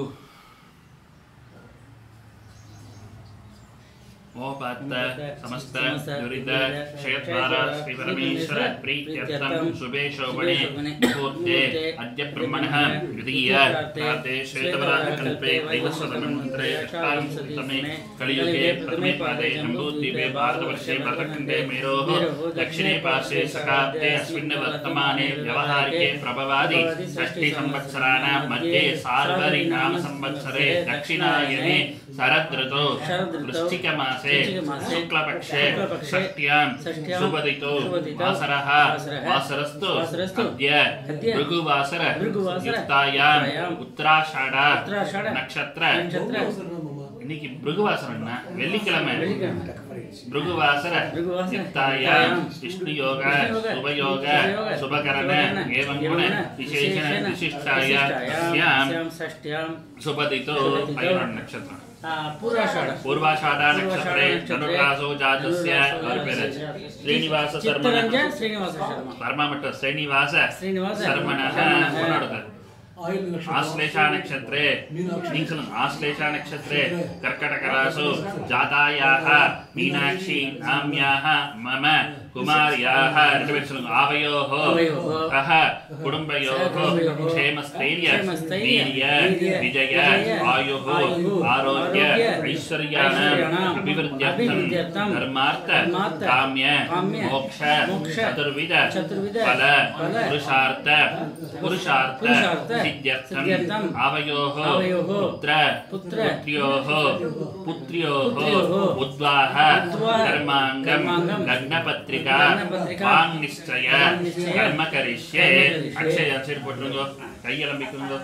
मोपात्त समस्त दुरित क्षयद्वार श्री परमेश्वर प्रीत्यर्थम शुभे शोभने मुहूर्ते अद्य ब्रह्मणः द्वितीय प्राते श्वेतवराह कल्पे वैवस्वतमन्त्रे अष्टाविंशतितमे कलियुगे प्रथमे पादे जम्बूद्वीपे भारतवर्षे भरतखण्डे मेरोः दक्षिणे पार्श्वे सकाब्दे अस्मिन् वर्तमाने व्यवहारिके प्रभवादि षष्टिसंवत्सराणां मध्ये सार्वरि नाम संवत्सरे दक्षिणायने शरदृतौ वृश्चिकमासे वृश्चिकमासे शुक्लपक्षे शुक्लपक्षे षष्ट्यां षष्ट्यां सुपदितो सुपदितो वासरः वासरः वासरस्तु वासरस्तु अद्य अद्य भृगुवासर भृगुवासर युक्तायां युक्तायां उत्तराषाढ उत्तराषाढ நட்சத்திர நட்சத்திர இன்னைக்கு பிருகுவாசரம்னா வெள்ளிக்கிழமை வெள்ளிக்கிழமை. பிருகுவாசர பிருகுவாசர யுக்தாயாம் யுக்தாயாம் விஷ்ணு யோக விஷ்ணுயோக, சுபயோக சுபயோக, சுபகரண சுபகரண, ஏவம் குண ஏவம் குண, விசேஷண விசேஷண, விசிஷ்டாய விசிஷ்டாயாம், தஸ்யாம் தஸ்யாம் षष्ट्यां சுபதிதோ சுபதிதோ பைரன் நட்சத்திரம் आ, पूर्वाषाढ पूर्वाषाढ नक्षत्रे नक्षत्रे धनुर्रासो जातस्य धनुर्रासो அவர் பேரு जातस्य ஸ்ரீனிவாச சர்மண चित्तरञ्जन श्रीनिवास शर्मा பரமமட்ட ஸ்ரீனிவாச श्रीनिवास சர்மணः शर्मणः கொண்டாடுங்க ஆயுள் நட்சத்திரம். ஆஸ்லேஷா நட்சத்திரே மீனாட்சி. நீங்க சொல்லுங்க ஆஸ்லேஷா நட்சத்திரே கர்க்கடகராசு ஜாதாயாः மீனாட்சி நாம்யாः மம குமாரியாக ரெண்டு பேரும் சொல்லுங்க ஆவையோஹோ ஆவையோஹோ. சக குடும்பயோஹோ குடும்பயோஹோ. க்ஷேமஸ்தைரிய க்ஷேமஸ்தைரிய வீரிய வீரிய விஜய விஜய ஆயுஹோ ஆயுஹு ஆரோக்கிய ஆரோக்கிய ஐஸ்வர்யாணாம் ஐஸ்வர்யாணாம் அபிவிருத்தியர்த்தம் அபிவிருத்தியர்த்தம் தர்மார்த்த தர்மார்த்த காமிய காமிய மோக்ஷ மோக்ஷ சதுர்வித சதுர்வித பல பல புருஷார்த்த புருஷார்த்த புருஷார்த்த சித்தியர்த்தம் சித்தியர்த்தம் आवयोः आवयोः पुत्र पुत्र पुत्र्योः पुत्र्योः पुत्र्योः उद्वाह उद्वाह कर्माङ्गं कर्माङ्गं लग्नपत्रिका लग्नपत्रिका वाङ्निश्चय वाङ्निश्चय कर्म करिष्ये कर्म करिष्ये. अक्षय சரி போட்டுருங்க கையலம்பிக்குங்க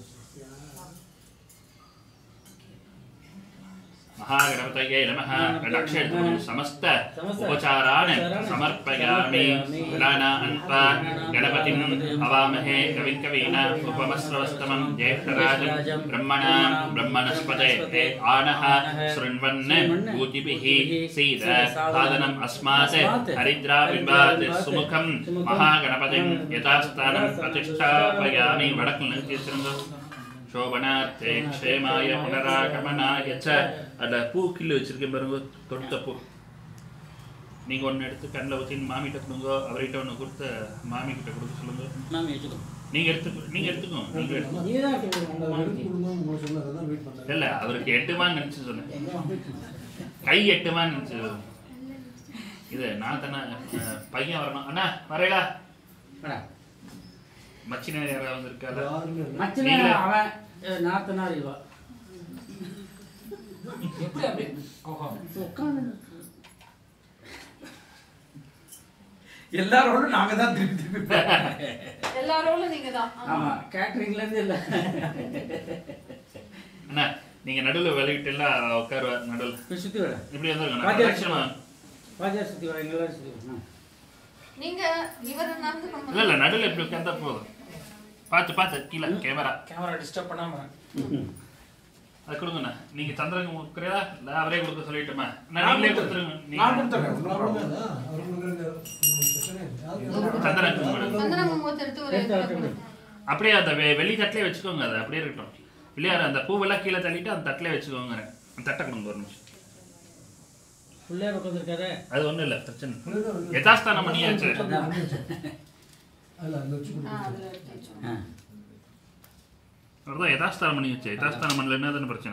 महागणपतये नमः अक्षय समस्त समस्त उपचारान् उपचारान् समर्पयामि समर्पयामि। गणानान्त्वा गणपतिम् अवामहे कविं कवीन उपमस्रवस्तमं ज्येष्ठराजं ब्रह्मणा ब्रह्मणस्पते ते आनः शृण्वन् भूतिभिः सीद साधनम् अस्मात् हरिद्राबिम्बात् सुमुखं महागणपतिं यथास्थानं प्रतिष्ठापयामि वडक्कु நிறுத்தியிருங்க சோபனார்த்தே க்ஷேமாய புனராகமனாய ச அதில் பூ கிள்ளு வச்சிருக்கேன் பாருங்க தொடுத்த பூ நீங்கள் ஒன்று எடுத்து கண்ணில் ஊற்றி மாமிகிட்ட கொடுங்க அவர்கிட்ட ஒன்று கொடுத்து மாமி கிட்ட கொடுக்க சொல்லுங்க மாமி வச்சுக்கோ நீங்கள் எடுத்து நீங்கள் எடுத்துக்கோங்க நீங்கள் எடுத்து நீ தான் கொடுக்கணும் மாமிக்கு. இல்லை அவருக்கு எட்டுமான்னு நினச்சி சொன்னேன் கை எட்டுமான்னு நினச்சி இது நான் தானே அஹ், பையன் வரணும் அண்ணா வரையா வாடா. மச்சினர் யாராவது வந்திருக்காரா மச்சின நீங்களே- அவன் அஹ், நாத்தனார் இவா எப்படி அப்படி உட்காந்து எல்லாரோட நாங்க தான் திருப்பி திருப்பி பார்ப்போம். எல்லாரோட நீங்க தான் ஆமா கேட்டரிங்ல இருந்து இல்ல அண்ணா நீங்கள் நடுவில் விளையிட்டு எல்லாம் உட்காருவா நடுவில் போய் சுத்தி வர இப்படி வந்துருங்க வாத்தியார் லட்சணமா வாஜா சுத்தி வர எங்கெல்லாம் சுத்தி வர ஆ. நீங்க இவரை நடந்து இல்லை இல்லை நடுவில் இப்படி உட்காந்தா போதும் பார்த்து பார்த்து கீழே கேமரா கேமரா டிஸ்டர்ப் பண்ணாம அது கொடுங்கண்ணா நீங்கள் சந்திரங்க கொடுக்குறதா இல்லை அவரே கொடுக்க சொல்லிட்டுமா நான் நீங்களே கொடுத்துறேன். கொடுத்துருங்க நான் நீங்கள் கொடுத்துறேன். சந்திரனுக்கு கொடுங்க. சந்தன குங்குமத்தை எடுத்து ஒரு எடுத்து இதுல வரட்டும். போடு. அப்படியே அந்த வெ- வெள்ளி தட்டிலே வச்சுக்கோங்க அது அப்படியே இருக்கட்டும் பிள்ளையார் அந்த பூவெல்லாம் கீழே தள்ளிட்டு அந்த தட்டிலே வச்சுக்கோங்க அந்த தட்டை கொடுங்க ஒரு நிமிஷம் பிள்ளையார் உட்காந்துருக்காரு அது ஒன்றும் இல்லை பிரச்சனை யதாஸ்தானம் பண்ணியாச்சு ஆ, அதுல எடுத்து வச்சுக்கோ. அவர்தான் யதாஸ்தானம் பண்ணி வச்சு யதாஸ்தானம் பண்ணலன்னா தானே பிரச்சனை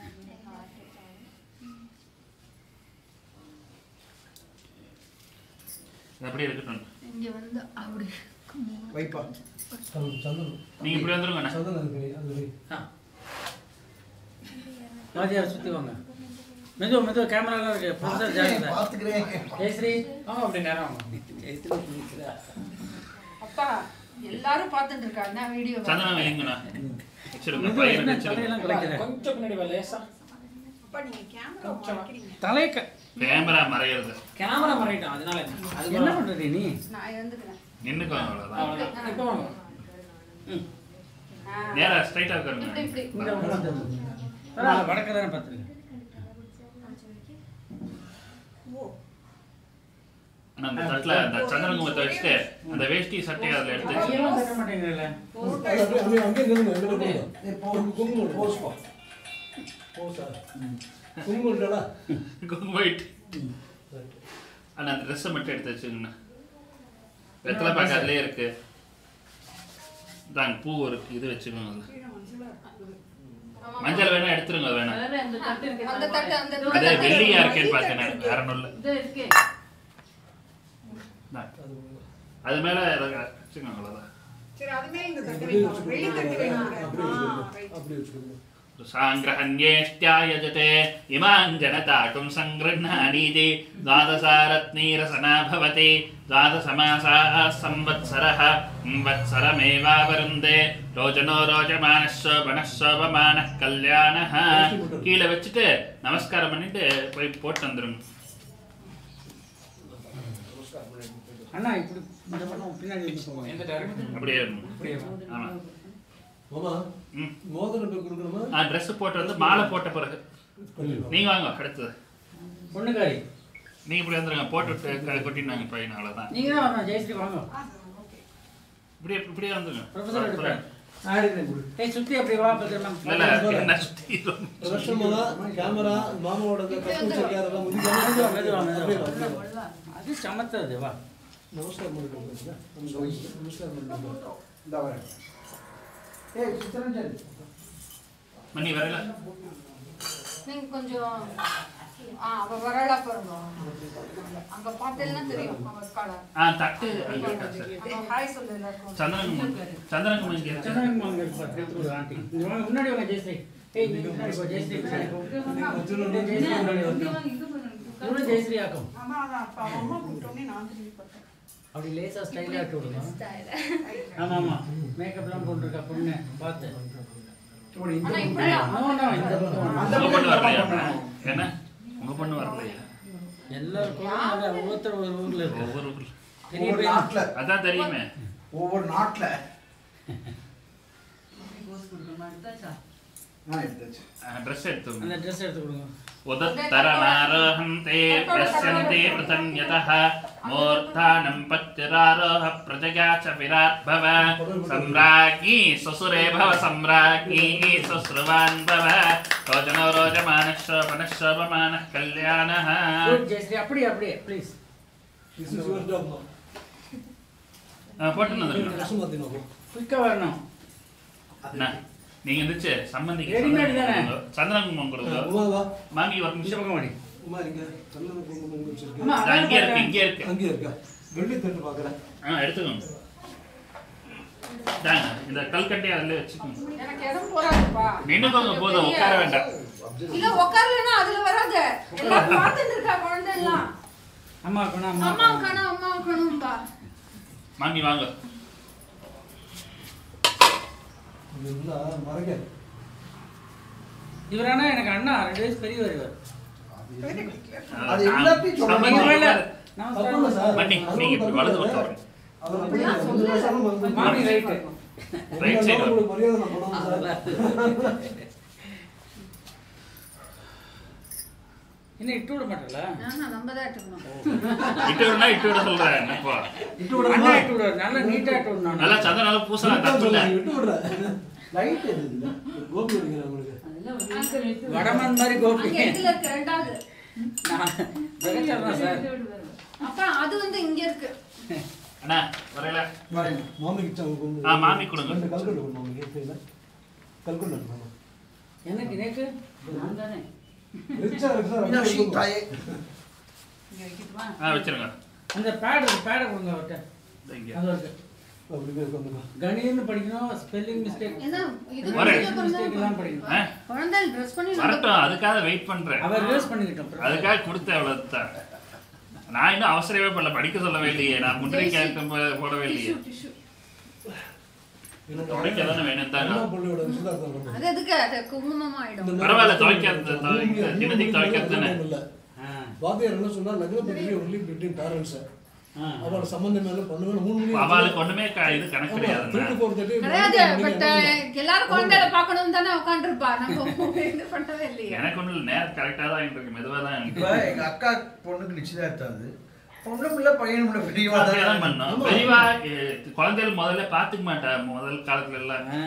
இது அப்படியே இருக்கட்டும் இங்க வந்து அப்படி வைப்பா நீங்க இப்படி வந்துருங்க வாஜியார் சுத்தி வாங்க மெதுவா மெதுவா கேமராலாம் இருக்கு ப்ரொஃபசர் ஜாகிரதா பார்த்துக்கிறேன் ஜெயஸ்ரீ வாங்க அப்படி நேரம் வாங்க ஜெயஸ்ரீ பிடிக்கிறா அப்பா எல்லாரும் பார்த்துட்டு இருக்காங்க வீடியோ சந்தனம் வைங்கண்ணா வச்சிருங்க மெதுவா பையனுக்கு என்ன வச்சிருங்க தலையெல்லாம் குலைக்கிற கொஞ்சம் பின்னாடி வா லேசா அப்பா நீங்க கேமரா வைக்கிறீங்க தலைய கேமரா மறையிறது கேமரா மறையிட்டான் அதனால என்ன? அது என்ன பண்றது நீ நான் எழுந்துக்கிறேன் நின்னுக்கோங்க அவ்வளவுதான் அவ்வளவுதான். இப்போ வாங்க ஆ. நேரா ஸ்ட்ரைட்டா உட்காருங்க இப்படி இப்படி இங்க உட்காந்து வடக்கு தானே பார்த்துருங்க ஆனா அந்த தட்டுல அந்த சந்திரகுமத்தை வச்சுட்டு அந்த வேஷ்டி சட்டையை அதுல எடுத்து வச்சு கையெல்லாம் கட்ட மாட்டேங்கிறல குங்குமம் ஆனா அந்த ட்ரெஸ்ஸை மட்டும் எடுத்து வச்சுக்கோங்கண்ணா வெத்தலை பாக்கு அதுலயே இருக்கு தாங்க பூ ஒரு இது வச்சுக்கோங்க அதுல. மஞ்சள் வேணா எடுத்துருங்க அது வேணா அதாவது அந்த தட்டு இருக்கு அந்த தட்டு அந்த அதே வெள்ளியா இருக்கேன்னு பார்த்தேன் நான். வேற ஒண்ணும் இல்ல இது இருக்கு இந்தாங்க. அது மேல இதை வச்சுக்கோங்க அவ்வளவுதான் சரி அதுமே இந்த தட்டு வைங்க வெள்ளி தட்டு வைங்க साङ्ग्रहण्येष्ट्यायजते इमां जनताटुं सङ्गृह्णानीति द्वादशारत्नीरसना भवति द्वादशमासाः संवत्सरः வத்சரமேவாவருந்தே ரோஜனோ ரோஜமானः சோபனः சோபமானः கல்யாணः கீழே வச்சுட்டு நமஸ்காரம் பண்ணிட்டு போய் போட்டு வந்துருங்க அண்ணா இப்படி இந்த பக்கம் பின்னாடி வந்து போங்க எந்த டைரக்ஷன் அப்படியே இருங்க. அப்படியே ஆமா மாமா ம் மோதிரம் போய் கொடுக்கணுமா ஆ ட்ரெஸ் போட்டு வந்து மாலை போட்ட பிறகு நீங்க வாங்க அடுத்தது பொண்ணுக்காரி நீங்க இப்படி வந்துருங்க போட்டு விட்டு க- கொட்டினாங்க பையன் அவ்வளவுதான் நீங்க தான் வரணும் ஜெயஸ்ரீ வாங்க இப்படியே இப்படியே வந்துருங்க ப்ரொஃபசர் எடுக்கிறேன் நான் எடுக்கிறேன் கொடு ஏய் சுத்தி அப்படி வா பத்திரமா இல்ல இல்ல என்ன சுத்தி பிரதர்ஷனமா கேமரா மாமாவோட இந்த கப்பு சரியாதெல்லாம் மெதுவா, மெதுவா, மெதுவா. இது சமத்தது வா நமஸ்காரம் பண்ணிக்கோங்க நமஸ்காரம் பண்ணிக்கோங்க இந்த வரேன் ஏய் சித்தரஞ்சன் மணி வரல நீங்க கொஞ்சம் ஆ அவ வரலா பாருங்க அங்க பார்த்தேன்னா தெரியும் அவ இருக்காளா ஆ தட்டு அங்க இருக்கா சார் அங்க ஹாய் சொல்லு எல்லாருக்கும் சந்திரன் சந்திரன் இங்க இருக்கு சந்திரன் வாங்க இருப்பா எடுத்து கொடு ஆண்டி இங்க வாங்க முன்னாடி வாங்க ஜெயஸ்ரீ ஏய் நீ முன்னாடி போ ஜெயஸ்ரீ முன்னாடி போ இந்த ஜெயஸ்ரீ முன்னாடி வரட்டும் இவ்வளோ ஜெயஸ்ரீ ஆக்கும் ஆமா அதான் அப்ப அம்மா கூப்பிட்டோன்னே நான் திரும்பி பார்த்தேன் அப்படி லேசா ஸ்டைலா இட்டு விடணும் ஆமா ஆமா மேக்கப்லாம் போட்டுருக்கா பொண்ணு பார்த்து ஆனா இப்படியா நோ நோ இந்த பக்கம் உங்க பொண்ணு வரலையா என்ன உங்க பொண்ணு வரலையா எல்லாருக்கும் வந்து ஒவ்வொருத்தர் ஒரு ஊர்ல இருக்கு ஒவ்வொரு ஊர்ல. பெரிய ஒவ்வொரு பையன் நாட்டுல அதான் தெரியுமே ஒவ்வொரு நாட்டுல ஆ எடுத்தாச்சு ட்ரெஸ் எடுத்து அந்த ட்ரெஸ் எடுத்து கொடுங்க उदत्तरनारोहन्ते यस्यन्ते पृथन्यतः मूर्धानं पत्तिरारोह प्रजया च विराट् भव सम्राज्ञी ससुरे भव सम्राज्ञी सुश्रुवान् भव रोजनो रोजमानः शोभनः शोभमानः कल्याणः குட் ஜெயஸ்ரீ அப்படியே அப்படியே please This is your job now. போட்டுன்னு வந்துருங்க. ட்ரெஸ் மாத்தினோம் குயிக்காக வரணும் அண்ணா, நீங்க இருந்துச்சு சம்பந்திக்கு Ready-made தானே? சந்திரன் குங்குமம் கொடுங்க உமா வா மாமி ஒரு இந்த நிமிஷம் பக்கம் வாடி உமா இங்க சந்தன குங்குமம் வச்சிருக்கேன் அம்மா இதோ இங்கே இருக்கு இங்கே இருக்கு அங்கேயே இருக்கா வெள்ளி தட்டு பாக்குறேன் ஆ எடுத்துக்கோங்க தாங்க இந்த கல்கட்டையை அதில் வச்சுக்கோங்க எனக்கு இடம் போறாதுப்பா நின்னுக்கோங்க போதும் உட்கார வேண்டாம் இல்ல உட்காரலன்னா அதுல வராது எல்லாம் பார்த்துட்டு இருக்கா குழந்தை எல்லாம் அம்மா இருக்கணும் அம்மா அம்மா இருக்கணும். காணும் அம்மா காணும்பா மாமி வாங்க இருந்தா மறக்க இவரானா எனக்கு அண்ணா ரெண்டு வயசு பெரியவர் இவர் அது எல்லாத்தையும் சொல்ல சம்பந்தி நீங்க உட்காரு. அப்பா சார் மன்னி, நீங்க இப்படி வலது பக்கம் வரணும். அவர் அப்படி இல்லை. ரெண்டு வருஷமா மறந்து மாமி ரைட்டு Right side வா. உங்களுக்கு மரியாதை நான் பண்ணணும் சார் இன்னும் இட்டு விட மாட்டல நான் நம்ம தான் எடுத்துக்கணும் இட்டு விடனா இட்டு விட சொல்றேன் என்னப்பா விட்டு விட அண்ணா இட்டு விடுவார் நல்லா நீட்டா இட்டு விடணும் நல்லா சந்தன நல்லா பூசலாம் தப்பு இல்ல விட்டு விடுறேன் லைட் எது இல்ல கோபி அடிக்கிறேன் உங்களுக்கு வடமன் மாதிரி கோபி அங்க எதுல இருக்கு ரெண்டாவது நான் ஜெகச்சரணா சார் அப்பா அது வந்து இங்க இருக்கு அண்ணா வரையில மாமி கிட்ட அவங்க ஆ, மாமி கொடுங்க. ரெண்டு கல்கண்டு கொடுங்க மாமி கேட்கல கல்கண்டு மாமா எனக்கு நேக்கு நான் தானே ரிச்சா இருக்கு சார் மீனாட்சி தாயே இங்க வைக்கட்டுமா ஆ வச்சிருங்க அந்த பேடு பேடை கொடுங்க அவர்கிட்ட இதோ இங்க. அது இருக்கு அப்படி போய் உட்காந்துக்கோ கணிதம்னு படிக்கணும் ஸ்பெல்லிங் மிஸ்டேக் என்ன இது வரேன். கொஞ்சம் மிஸ்டேக் எல்லாம் பிறந்தா- படிக்கணும் ஆ, குழந்தை ட்ரெஸ் பண்ணி நம்ம- வரட்டும் அதுக்காக வெயிட் பண்றேன் அவர் ரிவர்ஸ் பண்ணிக்கிட்டோம் அதுக்காக கொடுத்த அவ்வளவுதான் நான் இன்னும் அவசரமே பண்ணல படிக்க சொல்லவே இல்லையே நான் முன்னாடி கேட்க போடவே இல்லையே டிஷ்யூ துடைக்க தானே வேணும் தாங்க அம்மா பொண்ணுயோட நிச்சயதார்த்தம் நடக்கும். அது எதுக்கு அது குங்குமமா ஆயிடும் பரவாயில்ல துவைக்கிறது துவைக்க தினத்துக்கு துவைக்கிறது தானே இல்ல ஆ வாத்தியார் என்ன சொன்னா லக்ன பத்திரிகை ஒன்லி பிட்வீன் பேரண்ட்ஸ் ஆ அவளோட சம்பந்தம் மேல பண்ணுவேன் மூணு மணி அவளுக்கு ஒண்ணுமே க- இது கணக்கு த்ரீ டு கிடையாது ஃபோர் தேர்ட்டி கிடையாது பட் எல்லாரும் குழந்தைகளை பார்க்கணும் தானே உட்காந்துருப்பா நம்ம இது பண்ணவே இல்லையே எனக்கு ஒண்ணும் இல்லை நேரம் கரெக்டா தான் இருக்கு மெதுவா தான் இப்ப இருக்கு எங்க அக்கா பொண்ணுக்கு நிச்சயதார்த்தம் அது பொண்ணும் இல்ல பையனும் இல்ல பெரியவா அப்படியே தான் தான் பண்ணோம் பெரியவா எ, குழந்தைகள் முதல்ல பாத்துக்க மாட்டா முதல் காலத்துல எல்லாம் ஆ.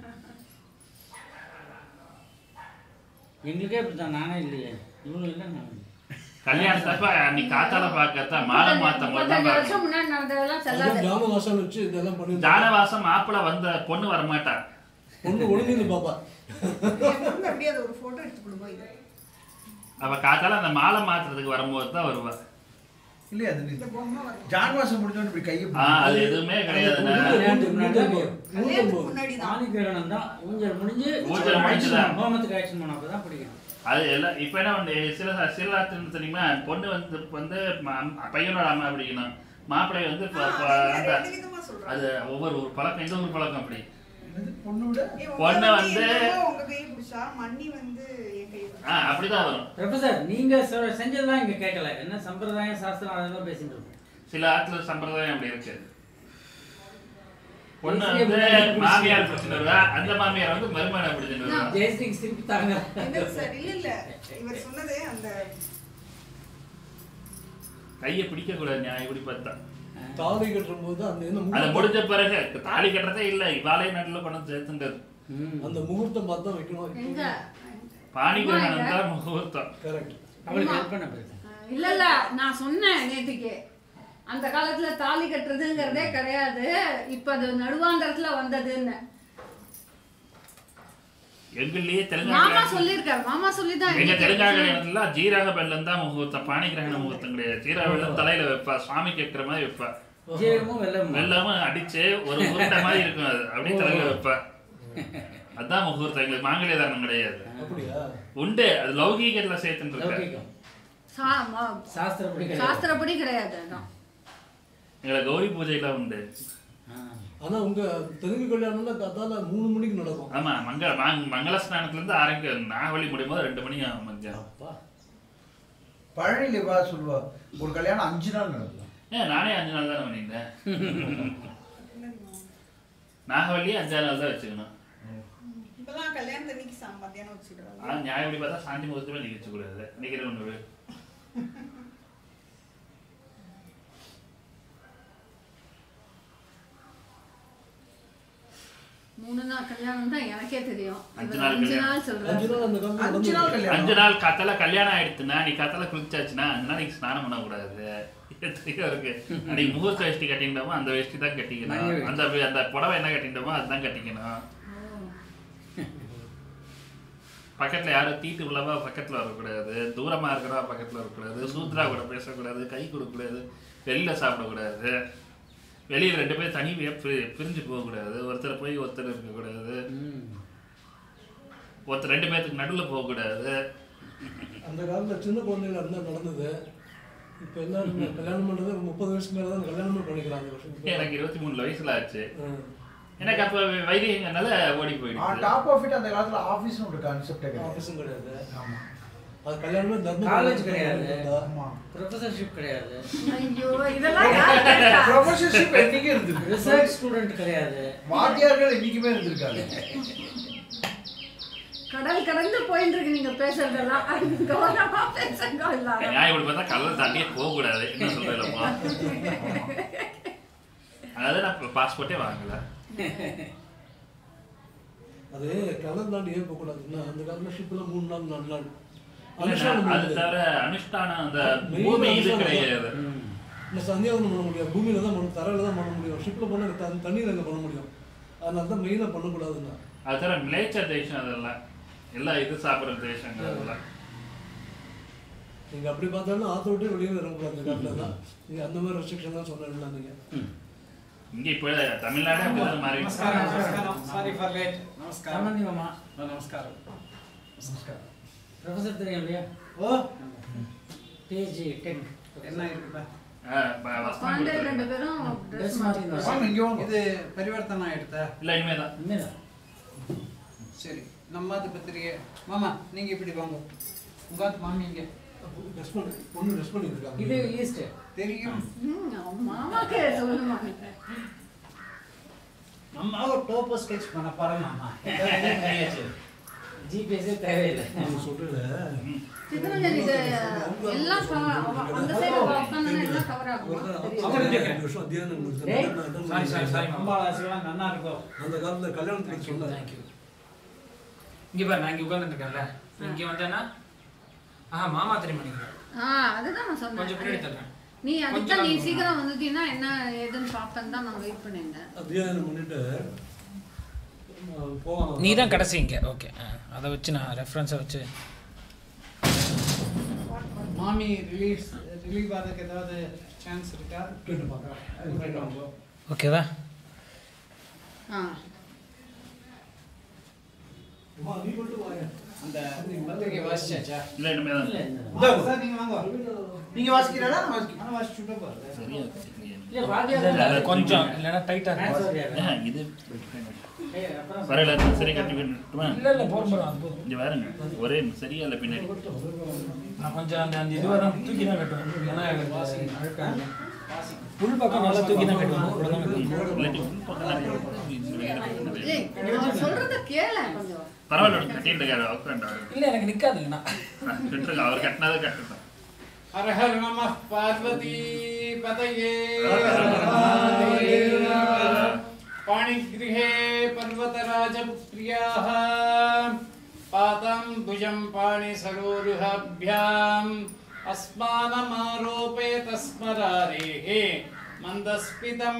எங்களுக்கே இப்படிதான் நானே இல்லையே இவனும் இல்லை நான் இல்லை. கல்யாணத்தப்ப அன்னைக்கு காத்தால பாக்கத்தான் மாலை மாத்தம் போது தான் முப்பத்தஞ்சு பார்க்கணும். வருஷம் முன்னாடி நடந்ததெல்லாம் செல்லாது ஜான வாசம் வச்சு இதெல்லாம் பண்ணி ஜானவாசம் மாப்பிள்ள வந்த பொண்ணு வர மாட்டா பொண்ணு ஒழுங்கு பாப்பா என் பொண்ணு அப்படியே அதை ஒரு போட்டோ எடுத்து கொடுங்க இது அவ காத்தால அந்த மாலை மாத்துறதுக்கு வரும்போது தான் வருவா இல்லையா அது இந்த பொம்மை வரும் ஜான் மாசம் முடிஞ்சோன்னு இப்படி கையை ஆ அது எதுவுமே கிடையாது கல்யாணத்துக்கு முன்னாடி தான் கல்யாணத்துக்கு முன்னாடி தான் ஆணி கிரகணம் தான் ஊஞ்சல் முடிஞ்சு ஊஞ்சல் முடிஞ்சுதா? action, ஹோமத்துக்கு ஆக்ஷன் பண்ணப்ப தான் பிடிக்கும் அது எல்லாம் இப்ப என்ன பண்ணு சில சில ராத்திரி தெரியுமா பொண்ணு வந்து வந்து ம- பையனோட அம்மா பிடிக்கணும் மாப்பிள்ளை வந்து ஆ, ப- ப- அது அந்த ரெண்டு விதமா சொல்றாங்க. அது ஒவ்வொரு ஒரு பழக்கம் இந்த ஒரு பழக்கம் அப்படி என்னது பொண்ணு விட ஏய், உங்க பொண்ணை வந்து வந்து- என்னமோ உங்க கையை பிடிச்சா மண்ணி வந்து என் கையை பிடிச்சா. ஆ அப்படிதான் வரும் ப்ரொஃபசர் நீங்க சொ- செஞ்சதெல்லாம் இங்க கேட்கல என்ன சம்பிரதாயம் சாஸ்திரம் அதெல்லாம் பேசிட்டு இருக்கோம் சில ஆத்துல சம்பிரதாயம் அப்படி இருக்கு பொண்ணு ஜெயஸ்ரீ வந்து முன்னாடி மாமியார் பிரச்சனை வருவா அந்த மாமியார் வந்து மருமகனை பிரச்சனை வருவா ஜெயஸ்ரீக்கு சிரிப்பு தாங்க என்னது சார் இல்ல இல்ல இவர் சொன்னது அந்த கையை பிடிக்க கூடாது நான் இப்படி பார்த்தா தாலி கட்டும் போது அந்த என்ன அது முகூர்த்தம் முடிஞ்ச பிறகு தாலி கட்டுறதே இல்ல வாழை நாட்டுல கொண்டு வந்து சேர்த்துன்றது ம். அந்த முகூர்த்தம் பார்த்து தான் எங்க வைக்கணும் பாணி கிரகணம் தான் முகூர்த்தம் கரெக்ட் அவளுக்கு ஹெல்ப் பண்ண போயிருக்கேன் இல்ல இல்ல நான் சொன்னேன் நேத்துக்கு அந்த காலத்துல தாலி கட்டுறதுங்கிறதே கிடையாது இப்ப அது நடுவாந்தரத்துல வந்ததுன்னு எங்கள்லயே மாமா தெலுங்கானா சொல்லியிருக்காரு மாமா சொல்லிதான் எங்க எனக்கு தெலுங்கானா தெரியும். இடத்துல ஜீரக வெள்ளம் தான் முகூர்த்தம் பாணி கிரகண முகூர்த்தம் கிடையாது ஜீரக வெள்ளம் தலையில வைப்பா சுவாமி கேட்கிற மாதிரி வைப்பா ஜீரகமும் வெள்ளமும். வெள்ளமும் அடிச்சு ஒரு உருண்டை மாதிரி இருக்கும் அது அப்படியே தலையில வைப்பா அதான் முகூர்த்தம் எங்களுக்கு மாங்கல்ய தாரணம் கிடையாது அப்படியா உண்டு அது லௌகீகத்துல சேர்த்துட்டு இருக்க லௌகிகம். சா- மா- சாஸ்திரப்படி கிடையாது. சாஸ்திரப்படி கிடையாது அதான் எங்களை கௌரி பூஜையில உண்டு ஆனா உங்க தெலுங்கு கல்யாணம்னா கத்தால மூணு மணிக்கு நடக்கும் ஆமா மங்க மங்க- மங்கள ஸ்நானத்துல இருந்து ஆரம்பிக்க நாகவழி முடியும் போது ரெண்டு மணி ஆகும் மத்தியானம் பழனியில் வா சொல்லுவா ஒரு கல்யாணம் அஞ்சு நாள் நடக்கும் ஏன் நானே அஞ்சு நாள் தானே பண்ணியிருந்தேன் நாகவள்ளி அஞ்சாறு நாள் தான் வச்சுக்கணும் இப்பெல்லாம் கல்யாணத்தன்னைக்கு சா மத்தியானம் வச்சுக்கிறாங்க ஆனா நியாயப்படி பார்த்தா சாந்தி முகூர்த்தமே நீங்க வச்சுக்கூடாது நிக்கிற ஒன்று மூணு நாள் கல்யாணம் தான் எனக்கே தெரியும் அஞ்சு இவர் நாள் அஞ்சு கல்யாணம். நாள் சொல்றாரு அஞ்சு நாள் அந்த காலத்துல அஞ்சு நாள் நடந்தது. அஞ்சு கல்யாணம் நாள் கத்தல கல்யாணம் ஆயிடுச்சுன்னா நீ கத்தல குளிச்சாச்சுன்னா அஞ்சு நாளைக்கு ஸ்நானம் பண்ணக்கூடாது எத்தனையோ இருக்கு அன்னைக்கு முகூர்த்த வேஷ்டி கட்டிக்கிட்டோமோ அந்த வேஷ்டி தான் கட்டிக்கணும் அந்த அந்த புடவை என்ன கட்டிக்கிட்டோமோ அதுதான் கட்டிக்கணும் பக்கத்துல யாரும் தீட்டு உள்ளவா பக்கத்துல வரக்கூடாது தூரமா இருக்கிறவா பக்கத்துல வரக்கூடாது சூத்ரா கூட பேசக்கூடாது கை கொடுக்கக்கூடாது வெளியில சாப்பிடக்கூடாது வெளியில ரெண்டு பேரும் தனி பி- பிரிஞ்சு போகக்கூடாது ஒருத்தர் போய் ஒருத்தர் இருக்கக்கூடாது ஒருத்தர் ரெண்டு பேர்த்துக்கு நடுவுல போகக்கூடாது அந்த காலத்துல சின்ன குழந்தைங்களா இருந்தா நடந்தது இப்ப எல்லாரும் கல்யாணம் பண்றது ஒரு முப்பது வயசுக்கு மேல தான் கல்யாணமே பண்ணிக்கிறாங்க வருஷம் எனக்கு இருபத்தி மூணு வயசுல ஆச்சு ம். எனக்கு அப்ப வைத்தியங்கனால ஓடி ஆன் போயிடுச்சு டாப் ஆஃப் இட் அந்த காலத்துல ஆபீஸ்னு ஒரு கான்செப்டே கிடையாது ஆபீஸும் கிடையாது ஆமா அது கல்யாணமே தர்ம காலேஜ் கிடையாது ஆமா ப்ரொஃபஸர்ஷிப் கிடையாது ஐயோ இதெல்லாம் யார் கேட்டா? ப்ரொஃபஷன்ஷிப் என்னைக்கு இருந்திருக்கு ரிசர்ச் ஸ்டூடெண்ட் கிடையாது வாத்தியார்கள் என்னைக்குமே இருந்திருக்காங்க கடல் கடந்து போயிட்டு இருக்கு நீங்க பேசுறதெல்லாம் அது கவனமா பேசுங்க எல்லாரும் நான் இப்படி பார்த்தா கலர் தாண்டியே போக கூடாது என்ன சொல்றேன்லப்பா அதாவது நான் பாஸ்போர்ட்டே வாங்கல அது கலர் தாண்டி ஏன் போகக்கூடாதுன்னா அந்த காலத்துல ஷிப்ல மூணு நாள் நாலு நாள் இல்ல, அனுஷ்டானம் அது பண்ணுது. தவிர அனுஷ்டானம் அந்த Main பூமி இது அனுஷ்டானம் கிடையாது இந்த சந்தியாவனம் பண்ண முடியாது பூமியில தான் பண்ண தரையில தான் பண்ண முடியும் ஷிப்ல பண்ண த- தண்ணியில எங்க பண்ண முடியும் அதனால தான் மெயினா பண்ணக்கூடாதுன்னா அது தவிர மிளேச்சர் தேசம் அதெல்லாம் எல்லாம் இது சாப்பிடுற தேசங்கள் அதெல்லாம் நீங்க அப்படி பார்த்தாலும் ஆத்த விட்டு வெளியே வரக்கூடாது அந்த காலத்துல தான் நீங்க அந்த மாதிரி ரெஸ்ட்ரிக்ஷன் தான் சொன்னீங்களா நீங்க இங்க இப்ப தமிழ்நாடே அப்படிதான் மாறி சாரி ஃபார் லேட் நமஸ்காரம் சம்பந்தி மாமா நமஸ்காரம் நமஸ்காரம் ப்ரொஃபஸர் தெரியும் இல்லையா ஓ பிஹெச்டி டெக் என்ன இருக்குப்பா வசனம் பாண்டே ரெண்டு கொடுத்துருக்கேன். பேரும் Dress ட்ரெஸ் மாத்தி மாத்தி வாங்க இங்க வாங்க இது பரிவர்த்தனை ஆயிடுதா இல்ல இனிமேதான் உண்மைதான் சரி நம்மாது பத்திரிகை மாமா நீங்க இப்படி வாங்க உங்காத்து மாமி இங்க ரெஸ்ட் பண்ணி பொண்ணு ரெஸ்ட் பண்ணிட்டு இருக்காங்க இது ஈஸ்ட் தெரியும் ம், அவன் மாமாக்கு சொல்லுமா அம்மா ஒரு டோப்போ ஸ்கெட்ச் பண்ண போறேன் மாமா ஜிபிஎஸ்ஸே தேவையில்லை நீங்க சொல்றீங்க சித்தரஞ்சன் இது எல்லாம் cover- அவ- அந்த சைடு உட்காந்து எல்லாம் கவர் ஆகும் தெரியும். ரெண்டு வருஷம் அத்தியானம் முடிச்சது. டேய், நான் தான் சாரி சாரி சாரி அம்மா ஆசீர்வாதம் நல்லா இருக்கும் அந்த காலத்துல கல்யாணத்துக்கு சொன்னேன் தேங்க்யூ இங்க பாரு நான் இங்க உட்கார்ந்துட்டு இருக்கேன்ல இங்க வந்தேன்னா ஆஹா மாமா தெரியும் நினைக்கிறேன் ஆ அதுதான் நான் கொஞ்சம் பின்னாடி சொன்னேன் தள்ளுறேன் நீ கொஞ்சம் அதுதான் நீ நாள் சீக்கிரம் வந்துட்டீங்கன்னா என்ன ஏதுன்னு பார்ப்பேன்னு தான் நான் வெயிட் பண்ணியிருந்தேன் அத்தியானம் பண்ணிட்டு போவான் நீ தான் கடைசி இங்க ஓகே அதை வச்சு நான் ரெஃபரன்ஸை வச்சு மாமி ரிலீஸ் ரிலீவ் ஆகிறதுக்கு ஏதாவது சான்ஸ் இருக்கா கேட்டு பார்க்கறேன் ஓகேவா ஆ அம்மா, நீ மட்டும் வாங்க. அந்த பத்திரிகை வாசிச்சாச்சா இல்ல இனிமேதான் வாங்க சார் நீங்க வாங்க நீங்க வாசிக்கிறீங்களா நான் வாசிக்கிறேன் நான் வாசிச்சுட்டே போறேன் சரியா இல்ல வாத்தியார் இல்ல, அது கொஞ்சம் இல்லைன்னா டைட்டா Answer இருக்கும் யாரு? ஆஹ், இது ஏய், அப்புறம் வரல சரி கட்டி விட்டுமா இல்ல இல்ல போதும் போதும் அது போதும் இங்க பாருங்க ஒரே சரியா இல்ல பின்னாடி நான் கொஞ்சம் அந்த அந்த இதுவை தான் தூக்கி தான் கட்டுவேன் ஏன்னா எனக்கு அழுக்கா இருக்கும். உள் பக்கம் நல்லா தூக்கி தான் கட்டுவேன் அவ்வளோ தான் கட்டுவேன் இல்லாட்டி உள் பக்கம் நிறைய இருக்கும். ஏய் நான் சொல்றத கேள கொஞ்சம் பரவாயில்ல கட்டிட்டு இருக்காரு உட்காந்து இல்ல எனக்கு நிக்காது இல்லைன்னா கட்டுங்க அவர் கட்டினதை கட்டட்டும் ஹர ஹர நம பார்வதி பதயே पाणिगृहे पर्वतराजप्रियाः पातं भुजं पाणिसरोरुहाभ्याम् अस्मानमारोपे तस्मरारेः मन्दस्मितं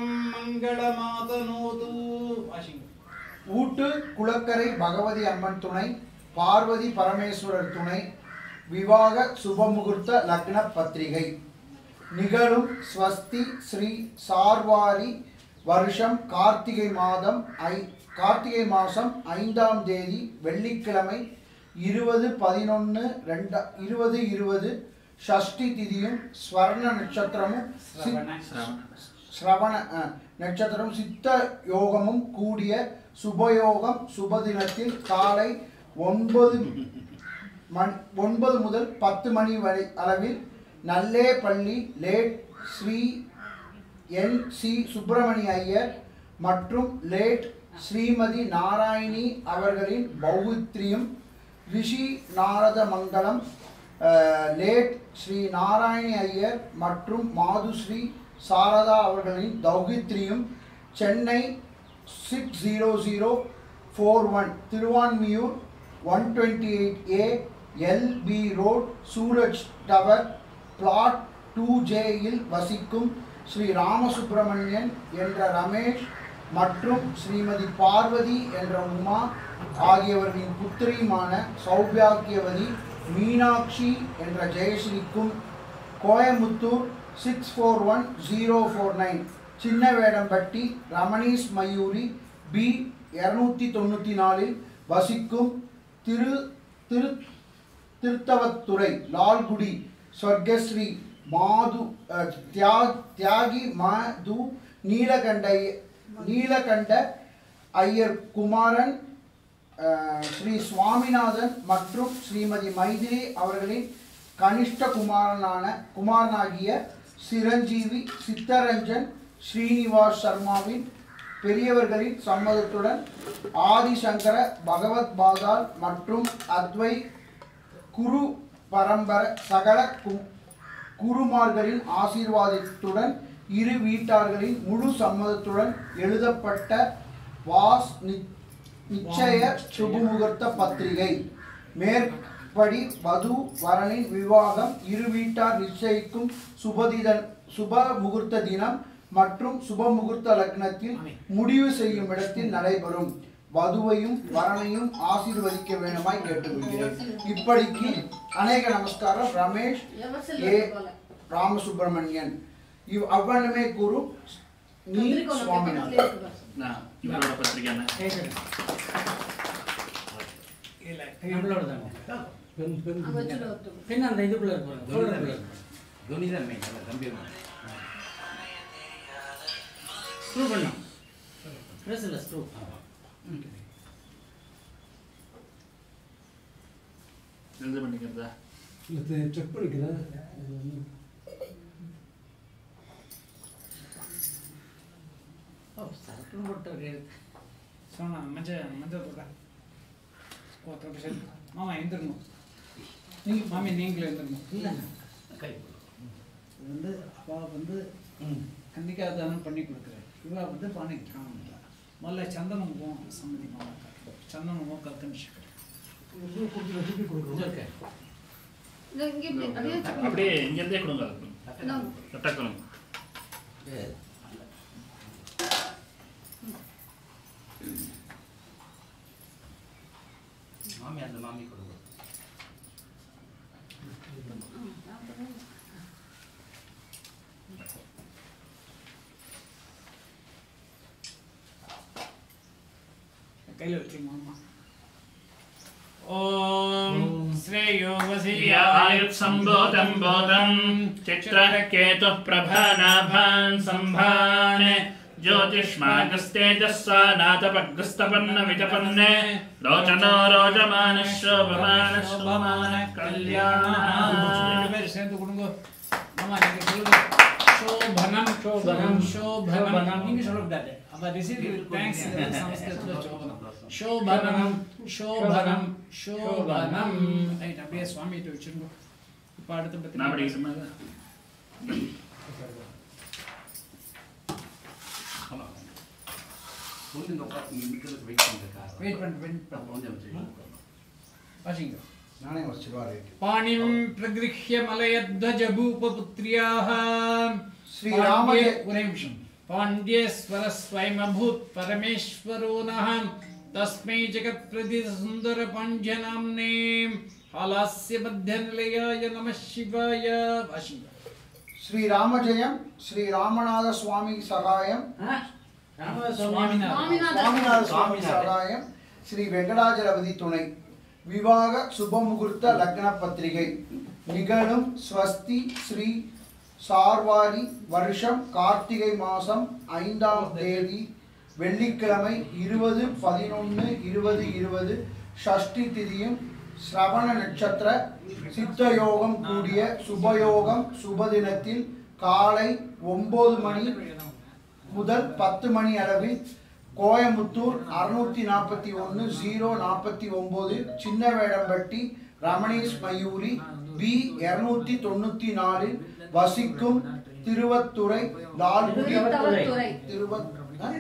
मङ्गलमातनोतु वाशिङ्ग् ஊட்டு குளக்கரை பகவதி அம்மன் துணை பார்வதி பரமேஸ்வரர் துணை விவாக சுபமுகூர்த்த லக்ன பத்திரிகை நிகழும் ஸ்வஸ்தி ஸ்ரீ சார்வாரி வருஷம் கார்த்திகை மாதம் ஐ கார்த்திகை மாதம் ஐந்தாம் தேதி வெள்ளிக்கிழமை இருபது பதினொன்று ரெண்டா இருபது இருபது ஷஷ்டி திதியும் ஸ்வர்ண நட்சத்திரமும் சி- ஸ்ரவண அஹ், நட்சத்திரம் சித்த யோகமும் கூடிய சுபயோகம் சுபதினத்தில் காலை ஒன்பது மண் ஒன்பது முதல் பத்து மணி வரை அளவில் Nallepalli late Shri N C Subramania Iyer மற்றும் லேட் ஸ்ரீமதி நாராயணி அவர்களின் பௌத்திரியம் ரிஷி நாரத மங்கலம் அஹ், லேட் ஸ்ரீ நாராயணி ஐயர் மற்றும் மாதுஸ்ரீ சாரதா அவர்களின் தௌகித்ரியும் Chennai six zero zero four one Thiruvanmiyur one twenty eight A LB road Suraj tower flat two ஜேயில் வசிக்கும் ஸ்ரீ ராமசுப்பிரமணியன் என்ற ரமேஷ் மற்றும் ஸ்ரீமதி பார்வதி என்ற உமா ஆகியவர்களின் புத்திரியுமான சௌபாகியவதி மீனாட்சி என்ற ஜெயஸ்ரீக்கும் Coimbatore six four one zero four nine Chinna Vedampatti ரமணீஷ் Mayuri B இரநூத்தி தொண்ணூற்றி நாலில் வசிக்கும் திரு திரு திருத்தவத்துறை லால்குடி சொர்க்கஸ்ரீ மாது அஹ், தியா தியாகி மது நீலகண்ட நீலகண்ட ஐயர் குமாரன் அஹ், ஸ்ரீ சுவாமிநாதன் மற்றும் ஸ்ரீமதி மைதிலி அவர்களின் கனிஷ்ட குமாரனான குமாரனாகிய சிரஞ்சீவி சித்தரஞ்சன் ஸ்ரீனிவாஸ் சர்மாவின் பெரியவர்களின் சம்மதத்துடன் ஆதிசங்கர பகவத் பாதால் மற்றும் அத்வை குரு பரம்பர சகல கு- குருமார்களின் ஆசீர்வாதத்துடன் இரு வீட்டார்களின் முழு சம்மதத்துடன் எழுதப்பட்ட வாஸ் நி- நிச்சய சுபமுகூர்த்த பத்திரிகை மேற்படி வது வரனின் விவாகம் இரு வீட்டார் நிச்சயிக்கும் சுபதிதன் சுப முகூர்த்த தினம் மற்றும் சுப முகூர்த்த லக்னத்தில் முடிவு செய்யும் இடத்தில் நடைபெறும் வதுவையும் வரனையும் ஆசீர்வதிக்க வேண்டுமாய் கேட்டுக்கொள்கிறேன் இப்படிக்கு அநேக நமஸ்காரம் ரமேஷ் ஏ ராமசுப்பிரமணியன் இவ் அவ்வண்ணமே கூறும் நீ சுவாமிநாதன் நான் இவரோட பத்திரிக்கையான இல்ல நம்மளோட தானே பெண் பெண் பின்ன அந்த இதுக்குள்ள இருக்கும் folderக்குள்ள இருக்கும். ஸ்க்ரூ பண்ணோம் ப்ரெஸ் இல்லை ஸ்க்ரூ எழுது பண்ணிக்கிறதா இல்லை செக் பண்ணிக்கிறேன் ஓ சரக்கு போட்டு ஒரு எழுத்து சோனா மஞ்சள் மஞ்சள் போட்டா ஓ தொட்டு சரி மாமா எழுந்திரணும் நீங்க மாமி நீங்களும் எழுந்திரணும் இல்லை இது வந்து அப்பா வந்து கன்னிகாதானம் பண்ணி கொடுக்குறாரு இவா வந்து பானைக்கு காமிக்கிறா முதல்ல சந்தனமும் சம்மதி மாமா சந்தனமும் கற்கன்னு கொடுக்குறேன் இது இங்க இப்படி அப்படியே வச்சுக்கோங்க. அப்படியே இங்கேருந்தே கொடுங்க இந்தாங்க. டக்குனு மாமி அந்த மாமி கொடுங்க கையில் வச்சு மாமா ॐ श्रेयो या आयुत्सम्बोधं बोधं चित्रकेतुः प्रभानाभान् सम्भान् ज्योतिष्मागस्तेजस्सा नातपग्रस्तपन्न वितपन्ने रोचनो रोचमानः शोभमानः शोभमानः कल्याणः ரெண்டு பேரும் சேர்ந்து கொடுங்க ஆமா நீங்க சொல்லுங்க சோபனம் சோபனம். சோபனம் நீங்க சொல்லக்கூடாது அப்ப ரிசீவ் தேங்க்ஸ் சமஸ்கிருதத்துல சோபனம் சோபனம் சோபனம் சோபனம் ரைட் அப்படியே சுவாமிகிட்ட வச்சிருங்க இப்போ அடுத்த பத்தி நான் படிக்கட்டுமா வந்து இந்த உட்காந்து நிற்கிறதுக்கு வெயிட் பண்ணிருக்காரு வெயிட் பண்ணு வெயிட் கொஞ்சம் வச்சு வாசிங்க நானே வச்சுருவாரு पाणिं प्रगृह्य मलयध्वजभूपपुत्र्याः श्रीरामजय- पाण्ड्ये- ஒரே நிமிஷம் पाण्ड्येश्वरस्वयमभूत् परमेश्वरो नः तस्मै जगत्प्रतिसुन्दरपाण्ड्यनाम्ने हालास्यमध्यनिलयाय नमः शिवाय वाशिव ஸ்ரீ ராமஜெயம் ஸ்ரீ ராமநாத சுவாமி சகாயம் சுவாமிநாதன் சுவாமிநாத சுவாமி சகாயம் ஸ்ரீ வெங்கடாஜலபதி துணை விவாக சுபமுகூர்த்த லக்ன பத்திரிகை நிகழும் ஸ்வஸ்தி ஸ்ரீ சார்வாரி வருஷம் கார்த்திகை மாதம் ஐந்தாம் தேதி வெள்ளிக்கிழமை இருபது பதினொன்று இருபது இருபது ஷஷ்டி திதியும் ஸ்ரவண நட்சத்திர சித்த யோகம் கூடிய சுபயோகம் சுபதினத்தில் காலை ஒன்பது மணி முதல் பத்து மணி அளவில் கோயமுத்தூர் அறுநூத்தி நாற்பத்தி ஒன்று ஜீரோ நாற்பத்தி ஒம்பது சின்ன வேடம்பட்டி ரமணேஷ் மயூரி பி இருநூத்தி தொண்ணூத்தி நாலில் வசிக்கும் திருவத்துறை லால்குடி திருத்தவத்துறை. திருவத்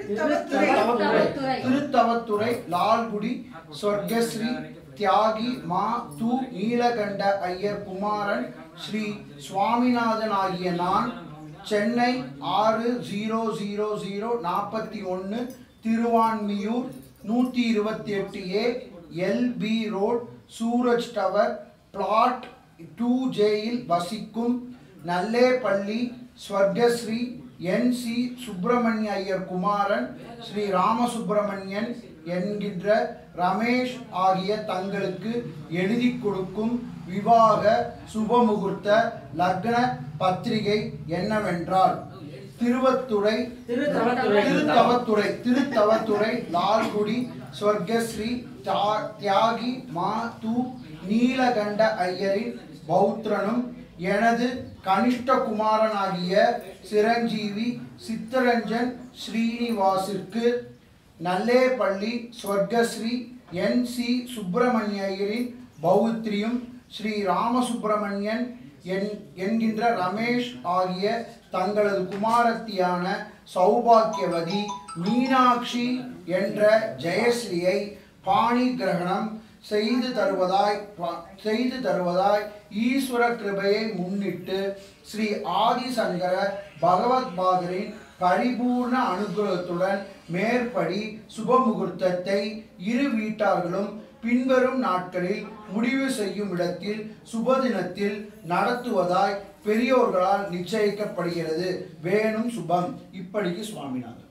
திருத்தவத்துறை. திருத்தவத்துறை லால்குடி சொர்க்கஸ்ரீ தியாகி மா து நீலகண்ட ஐயர் குமாரன் ஸ்ரீ சுவாமிநாதன் ஆகிய நான் சென்னை ஆறு ஜீரோ ஜீரோ ஜீரோ நாற்பத்தி ஒன்று திருவான்மியூர் நூற்றி இருபத்தி எட்டு A LB road Suraj tower flat two ஜேயில் வசிக்கும் நல்லேப்பள்ளி ஸ்வர்கஸ்ரீ என் சி சுப்பிரமணிய ஐயர் குமாரன் ஸ்ரீ ராமசுப்பிரமணியன் என்கின்ற ரமேஷ் ஆகிய தங்களுக்கு எழுதி கொடுக்கும் விவாக சுபமுகூர்த்த லக்ன பத்திரிகை என்னவென்றால் திருவத்துறை திருத்தவத்துறை. திருத்தவத்துறை திருத்தவத்துறை லால்குடி ஸ்வர்கஸ்ரீ தா- தியாகி மா து நீலகண்ட ஐயரின் பௌத்திரனும் எனது கனிஷ்ட குமாரனாகிய சிரஞ்சீவி சித்தரஞ்சன் ஸ்ரீனிவாசிற்கு நல்லேப்பள்ளி ஸ்வர்கஸ்ரீ என் சி சுப்பிரமணிய ஐயரின் பௌத்திரியும் ஸ்ரீ ராமசுப்பிரமணியன் என் என்கின்ற ரமேஷ் ஆகிய தங்களது குமாரத்தியான சௌபாக்கியவதி மீனாட்சி என்ற ஜெயஸ்ரீயை பாணி கிரகணம் செய்து தருவதாய் ப- செய்து தருவதாய் ஈஸ்வர கிருபையை முன்னிட்டு ஸ்ரீ ஆதிசங்கர பகவத் பாதரின் பரிபூர்ண அனுகிரகத்துடன் மேற்படி சுபமுகூர்த்தத்தை இரு வீட்டார்களும் பின்வரும் நாட்களில் முடிவு செய்யும் இடத்தில் சுபதினத்தில் நடத்துவதாய் பெரியோர்களால் நிச்சயிக்கப்படுகிறது வேணும் சுபம் இப்படிக்கு சுவாமிநாதன்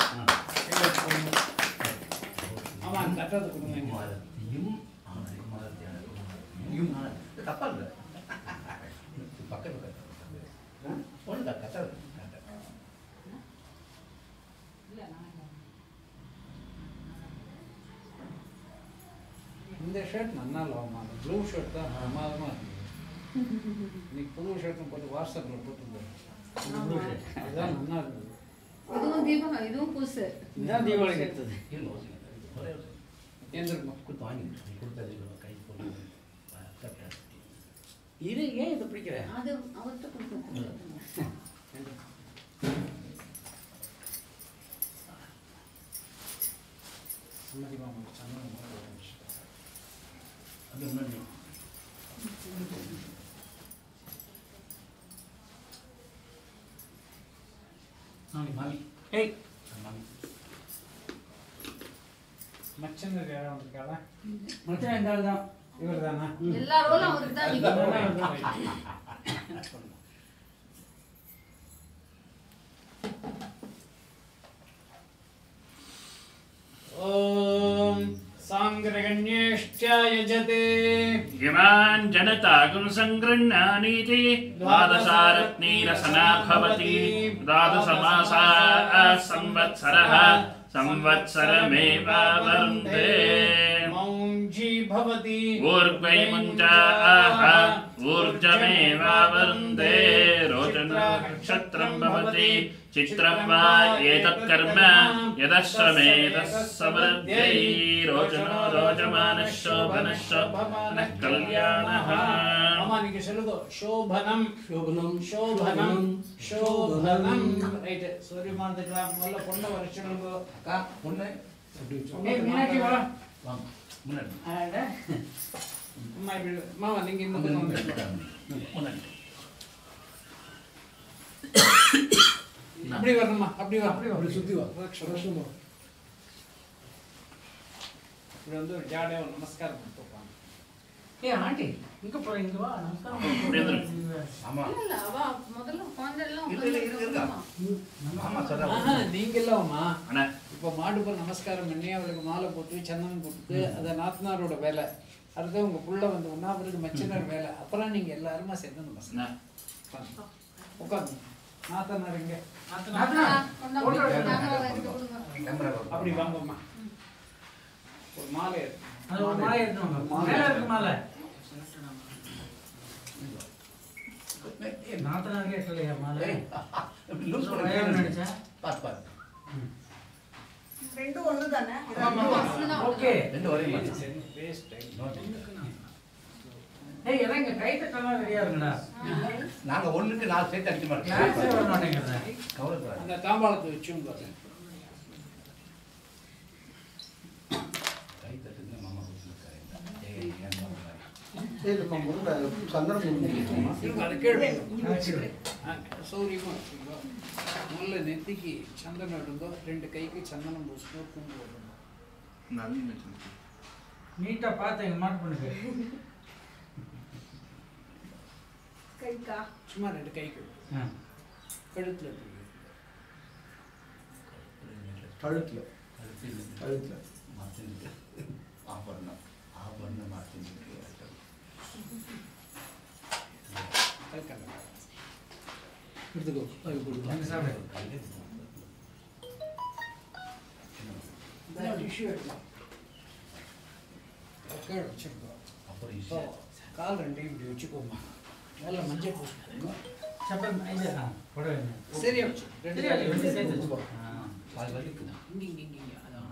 ஆமா கட்டது கொடுங்க தப்பா இல்லை பக்கத்தில் ஒன்று கட்டது இந்த ஷர்ட் நல்லா இல்லாமா அந்த ப்ளூ ஷர்ட் தான் பிரமாதமாக இருக்குது இன்னைக்கு புது ஷர்ட்டும் போட்டு வாட்ஸ்அப்பில் போட்டுருந்தேன் ப்ளூ ஷர்ட் அதுதான் நல்லா இருக்குது இதுவும் தீபம் இதுவும் புதுசு இதான் தீபாவளிக்கு எடுத்தது ஒரே ஏந்திருக்கும் கொடுத்து வாங்கிட்டு கொடுத்தது கை போட்டு கரெக்டாக இது ஏன் இதை பிடிக்கிற அது அவர்கிட்ட கொடுத்து சம்மதி மாமா சம்மதி மாமா அது முன்னாடி மாமி மாமி ஏய் மாமி மச்சன் யாரும் வந்திருக்காளா மச்சான் இந்த ஆள் தான் இவர் தானா எல்லா ரோலும் அவருக்கு தான் நிற்கும் ॐ साङ्ग्रगण्येश्च यजते इमान् जनतागुं सङ्गृह्णानीति द्वादशारत्नीरसना भवति द्वादशमासा संवत्सरः संवत्सरमेवावरुन्धे मौञ्जी भवति ऊर्ध्वै मुञ्चाः ऊर्जमेवावरुन्धे रोचनो नक्षत्रं भवति चित्रं वा एतत् कर्म यदश्रमेतः समृद्ध्यै रोचनो रोचमानः शोभनः शोभनः कल्याणः ஆமா நீங்க சொல்லுங்க சோபனம் சோபனம் சோபனம் சோபனம் ரைட் சூரியமானதுக்கலாம் முதல்ல பொண்ணை வர சொல்லுங்க அக்கா பொண்ணு அப்படி வச்சு ஏய் மீனாட்சி வா வாங்க முன்னாடி அட. அம்மா இப்படி மாமா நீங்க இந்த பக்கம் வந்துருங்க. அப்படி வரணுமா அப்படி வா அப்படி அப்படி சுத்தி வா ரக்ஷா. ரக்ஷமா. இப்படி வந்து ஒரு ஜாடையா ஒரு நமஸ்காரம் பண்ணிட்டு உட்காந்து ஏ ஆண்டி இங்க போற இங்க வா நமஸ்காரம் அப்படியே வந்துரு. ஆமா இல்ல, இல்ல, அவ முதல்ல குழந்தைலாம் இல்ல, இல்ல, இரு, இருங்க. ஆமா சொல்ல ஆஹா, நீங்க இல்லம்மா அண்ணா இப்போ மாடுக்கு நமஸ்காரம் பண்ணி அவளுக்கு மாலை போட்டு சந்தனம் போட்டு அது நாத்தனாரோட வேலை அடுத்து உங்க புள்ள வந்து ஒன்னா அவருக்கு மச்சினர் வேலை அப்புறம் நீங்க எல்லாருமா சேர்ந்து நமஸ்காரம் அண்ணா உட்காந்து நாத்தனார் இங்க அப்படி வாங்கம்மா ஒரு மாலை எடுத்து. அது ஒரு மாலை எடுத்துவாங்க மேல இருக்கு மாலை நாத்தனாருக்கே எட்டலையா மாலை லூஸ் வயல் பண்ணி நினைச்சேன் பாத்து பாத்து ரெண்டும் ஒண்ணு தானே ஓகே ரெண்டு ஒரே மாதிரி சரி, waste time. No tension. ஏய் இறங்க கை தட்டலாம் ரெடியா இருக்குடா நாங்க ஒண்ணுக்கு நாலு சேர்த்து அடிக்க கிளாஸே வர மாட்டோம் மாட்டேங்கிறத கவலைப்படாது அந்த தாம்பாளத்தை வச்சுங்க கை தட்டுங்க மாமா கொடுத்துருக்காரு ஏய் ஏன் மாமா இல்லைப்பா முதல்ல சந்திரன் கொடுக்கணும். இருங்க, அதை கேளு. ஆ, சௌரியமா வச்சுக்கோ. முதல்ல நெத்திக்கு சந்தனம் எடுங்கோ ரெண்டு கைக்கு சந்தனம் பூசுங்க குங்குமம் போடுங்க நீட்டா பார்த்து எங்க மாட்டு பண்ணுங்க கைக்கா சும்மா ரெண்டு கைக்கு கழுத்துல இருக்கு. கழுத்துல கழுத்துல மாத்திருக்கு ஆபரணம் ஆபரணம் மாத்திருக்கு கல்கண்டா. எடுத்துக்கோ அது கொடுங்க. எங்க சாப்பிடு இந்த tissue எடுத்துக்கோ. கீழே வச்சிருக்கோ. அப்புறம் இப்போ கால் ரெண்டையும் இப்படி வச்சுக்கோமா முதல்ல மஞ்சள் பூசுங்க சப்பல் இது ஆ புடவை சரியா வச்சு ரெண்டு சரியா காலையும் ரெண்டு சேர்த்து வச்சுக்கோ அது வலிக்குதான் இங்க இங்க இங்க இங்க அதான்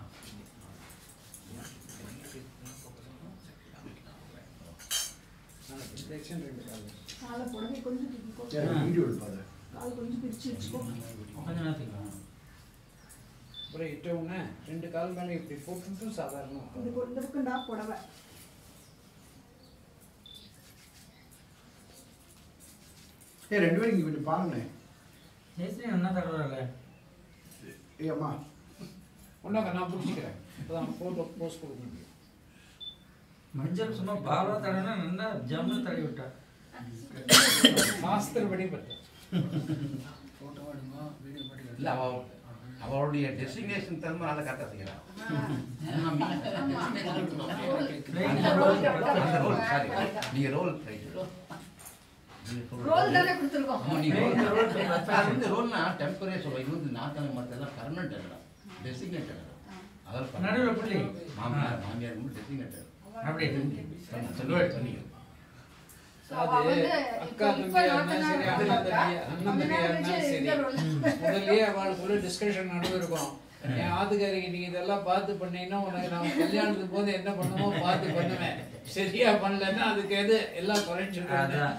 செக்ஷன் ரெண்டு காலையும் காலை புடவை கொஞ்சம் தூக்கிக்கோ ஏன் வீடியோ எடுப்பாரு கால் கொஞ்சம் பிரிச்சு வச்சுக்கோ கொஞ்ச நேரத்துக்கு அப்புறம் இட்ட உடனே ரெண்டு கால் மேலே இப்படி போட்டுட்டு சாதாரண இது உட்காரு. கொண்டு இருக்குண்டா புடவை ஏ ரெண்டு பேரும் இங்க கொஞ்சம் பாருங்களேன் ஜெயஸ்ரீ என்ன தடவை ஏ அம்மா ஒன்றாங்க நான் பிடிச்சிக்கிறேன் இப்போதான் ஃபோட்டோ போஸ்ட் கொடுக்க முடியும் மஞ்சள் சும்மா பாலா தடவை நல்லா ஜம்மு தடவி விட்டா சாஸ்திரப்படி பட்டு ஃபோட்டோ எடுங்க வீடியோ படி இல்ல அவ அவளுடைய டெசிக்னேஷன் தகுந்த நல்லா கரெக்டாக செய்யறான் அந்த ரோல் சாரி நீங்க ரோல் ரோல் தானே கொடுத்துருக்கோம் அது வந்து ரோல்னா டெம்பரரி சொல்லுவோம் இது வந்து நாட்டாங்க மற்றெல்லாம் பர்மனெண்ட் இடம் டெசிக்னேட்டட் இடம் அதாவது நடுவுல புள்ளி. மாமியார் மாமியார் வந்து டெசிக்னேட்டட் அப்படி சொன்னீங்க சொன்னீங்க அது அக்கா தம்பியா இருந்தாலும் சரி அண்ணன் தம்பி அண்ணன் தம்பியா இருந்தாலும் சரி முதல்லயே அவளுக்குள்ள டிஸ்கஷன் நடந்திருக்கும் என் ஆத்துக்காரிக்கு நீங்க இதெல்லாம் பார்த்து பண்ணீங்கன்னா உனக்கு நான் கல்யாணத்துக்கு போது என்ன பண்ணுமோ பார்த்து பண்ணுவேன் சரியா பண்ணலன்னா அதுக்கு எது எல்லாம் குறைஞ்சிருக்காங்க அதான்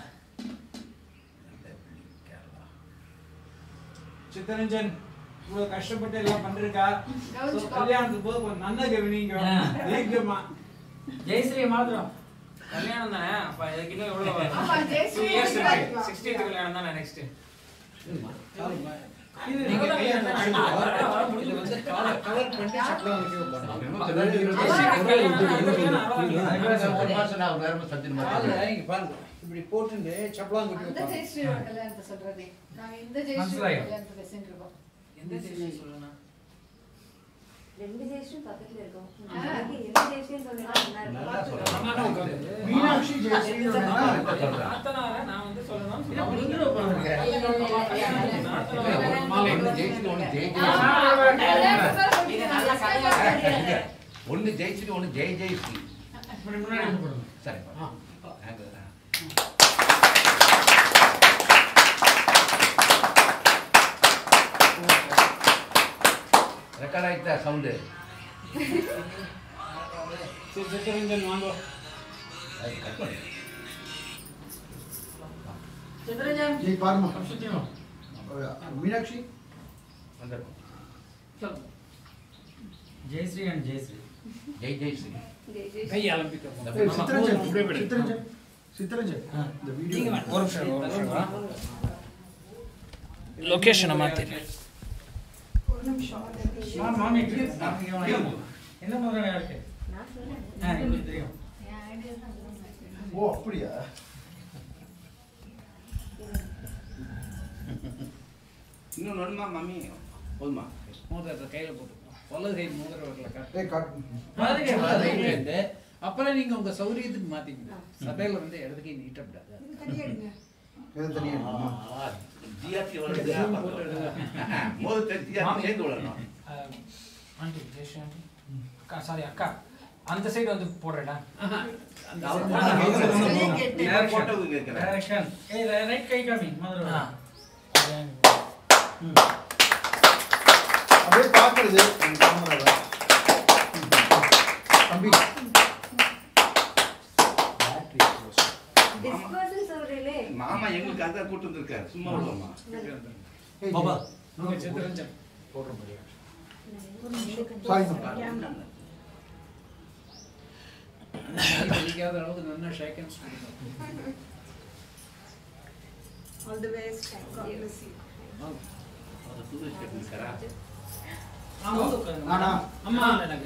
சித்தரஞ்சன் இவ்வளவு கஷ்டப்பட்டு எல்லாம் பண்றீங்க கவனிச்சுக்கோ. கல்யாணத்துக்கு போது கொஞ்சம் நன்னா கவனிங்க ஆ. நீங்கம்மா ஜெயஸ்ரீ மாத்திரம் கல்யாணம் தானே அப்ப இதுக்கு இன்னும் எவ்வளவு வரும் ஆமா, ஜெயஸ்ரீ டூ இயர்ஸ் கல்யாணம். இருக்கு சிக்ஸ்டீன்த் கல்யாணம் தானே நெக்ஸ்ட் இது நீங்க கையால இது வந்து கவர் கவர் பண்ணி சப்ளை ஒரு மாசம் நான் வேற சத்தியம் கால்ல இங்க பாருங்க இப்படி போட்டுட்டு சப்ளம் குட்டி அந்த வைப்பாங்க ஜெயஸ்ரீயோட கல்யாணத்தை சொல்றதே நாங்க இந்த ஜெயஸ்ரீயோட மனசிலாயி. கல்யாணத்தை பேசிட்டு இருக்கோம் எந்த ஜெயஸ்ரீ சொல்லணும் ரெண்டு ஜெயஸ்ரீயும் பக்கத்துல இருக்கோம் ஆ. எனக்கு எந்த ஜெயஸ்ரீயும் சொல்லுங்க நல்லா சொல்றேன் அண்ணா உட்காந்து மீனாட்சி ஜெயஸ்ரீ நாத்தனார நான் வந்து சொல்லணும் இல்ல, ஒண்ணு பாருங்க. மாலை ஒண்ணு ஜெயிச்சுட்டு ஒண்ணு ஜெய் ஜெய் ஒண்ணு ஜெயிச்சுட்டு ஒண்ணு ஜெய் ஜெய் ஸ்ரீ இப்படி முன்னாடி வந்து போடுங்க சரி ஆ. அங்க, ஆ. ரெக்கார்ட் ஆயிட்டா சவுண்டு சரி சித்தரஞ்சன் வாங்க கட் பண்ணு சித்ரஞ்சன் நீ பாருமா சுத்தியும் மீனாட்சி அந்த ஜெயஸ்ரீ அண்ட் ஜெயஸ்ரீ ஜெய் ஜெய் ஸ்ரீ ஜெய் ஜெய் கை அலம்பிக்கோங்க ஏய், ஆமா, சித்தரஞ்சன், அப்படியே விடு. சித்தரஞ்சன், சித்தரஞ்சன், இந்த வீடியோ நீங்க வேணாம். ஒரு நிமிஷம் ஒரு நிமிஷம் வா. லொகேஷனை மாற்றிடுறேன் ஒரு நிமிஷம் மா, மாமி மாமிக்கு வாங்க. என்ன முதல்ல இருக்கு நான் சொல்றேன் ஆ, எங்களுக்கு தெரியும் என் ஐடியா தான் இதெல்லாம் ஓ அப்படியா இன்னும் ஒன்றுமா மம்மி போதுமா மோதிரத்தை கையில போட்டுக்கோ வலது கை மோதிரம் வரல காட்டு. ஏய் காட்டு வலது கை வலது கை இருந்து, அப்புறம் நீங்க உங்க சௌரியத்துக்கு மாத்திக்கணும் சபையில வந்து இடது கை நீட்டப்படாது இது தனியா எடுங்க இது தனியா இருக்குமா? ஜிஆர்டி Zoom போட்டு எடுங்க. மோதத்தை ஜிஆர்டி சேர்ந்து விடணும் ஆண்டி ஜெயஸ்ரீ ஆண்டி அக்கா சாரி அக்கா அந்த சைடு வந்து போடுறேடா ஆஹா, அந்த அவர் சைடு. போட்ட ஆ, கையில வெளியே சொல்லணும். கேட்டு. நான் போட்டது கேட்கிறேன் Direction. ஏய், ரை- right கை காமி, முதல்ல ஆ வா. அப்படியே பார்க்கறது அந்த கேமரால. தம்பி டிஸ்பர்சல் சொல்றீங்களே மாமா எங்களுக்கு அதான் கூட்டு வந்திருக்காரு சும்மா விடுவோமா ஏய், பாபா, உங்க சித்தரஞ்சன். சாரி கை வலிக்காத அளவுக்கு நல்லா shake hands கொடுங்க. All the best. God bless you. வாங்க. அதை புது ஸ்டெப் இருக்கிறா வாங்க, உட்காருங்க. நானா? அம்மா எனக்கு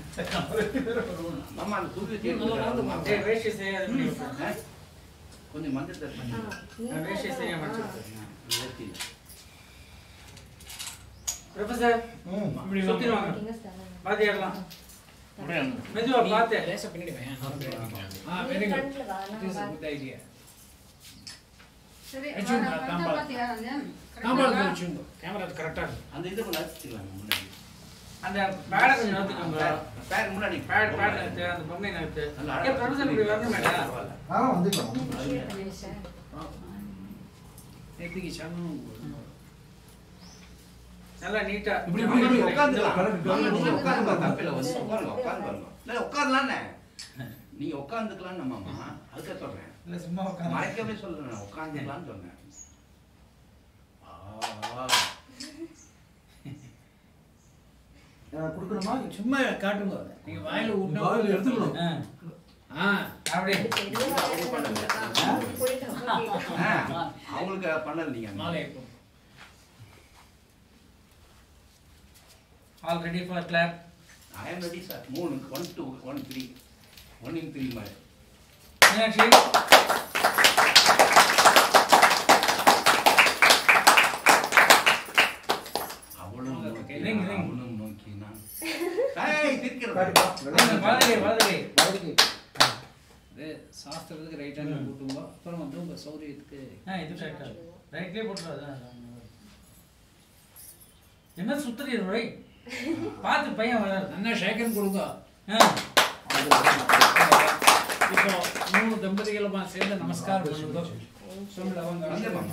மாமா அந்த புது ஸ்டெப் ஏய், இருக்கிறா வேஷ்டி செய்யாத பண்ணி விட்டுரு. கொஞ்சம் மஞ்சள் தட்டு பண்ணி நான் வேஷ்டி செய்ய மாட்டேன். ஓகே ப்ரொஃபசர் ம். இப்படி சுத்தி வாங்க எங்க ஸ்டாண்ட் பாத்தியாடலாம் அப்படியே வந்து. மெதுவா பாத்து லேசா பின்னாடி வையேன். ஆ வெரி குட் ஃப்ரண்ட்ல வா இட் நான் இஸ் வா. குட் ஐடியா சரி வச்சுங்க, நான் வந்து தாம்பாளம். பாத்தியா அது? தாம்பாளத்துல correct ஆ? வச்சுங்க கேமரா கரெக்டா இருக்கு அந்த இதை கொஞ்சம் அழைச்சிக்கலாம் முன்னாடி அந்த பேட கொஞ்சம் நகர்த்துக்கோங்க பேர் முன்னாடி பேட் பேட் நகர்த்து அந்த பொம்மை நகர்த்து நல்லா ஏ ப்ரொஃபசர் இப்படி வரணும் மேடம் பரவாயில்ல. ஆ வந்துக்கலாம் ஷேர் பண்ணி வச்சேன் எப்படி சன்னும் நல்லா நீட்டா இப்படி இப்படி இப்படி உட்காந்துக்கலாம் கரெக்ட், நீங்க கரெக்ட். உட்காந்து பாருங்க தப்பில்ல வந்து உட்காருங்க உட்காந்து பாருங்க இல்ல உட்காரலாம்னே நீங்க உட்காந்துக்கலாம் மாமா அதுக்காக சொல்றேன் இல்ல சும்மா உட்காந்து மறைக்கவே சொல்றேன் நான் உட்காந்துக்கலாம்னு சொன்னேன் ஆ. எனக்கு கொடுக்கணுமா சும்மா காட்டுங்க நீங்க வாயில ஊட்டணும் வாயில எடுத்துக்கணும். ஆ அப்படியே பெரிய வாய்ப்பு பண்ணுங்க போயிட்டு அப்புறம் ஆ, அவங்களுக்கு பண்ணல நீங்க மாலை all ready for clap I am ready sir மூணு one two one three one in three மாதிரி மீனாட்சி அவளும் நோக்கி இல்லைங்க, இல்லைங்க. அவனும் நோக்கி நான் ஏய், திரிக்கிறது. வலதுகை வலதுகை வலதுகை இது சாஸ்திரத்துக்கு ரைட் ஹேண்ட் போட்டுங்க அப்புறம் வந்து உங்க சௌரியத்துக்கு ஆ இது கரெக்டா ரைட்லயே போட்டுறாது என்ன சுத்துறீங்க ரைட் பார்த்து பையன் வராது நல்லா ஷேக்கன் கொடுங்க ஆ இப்போ மூணு தம்பதிகளுமா சேர்ந்து நமஸ்காரம் பண்ணுங்க சொல்ல அவங்க வந்து மாமா.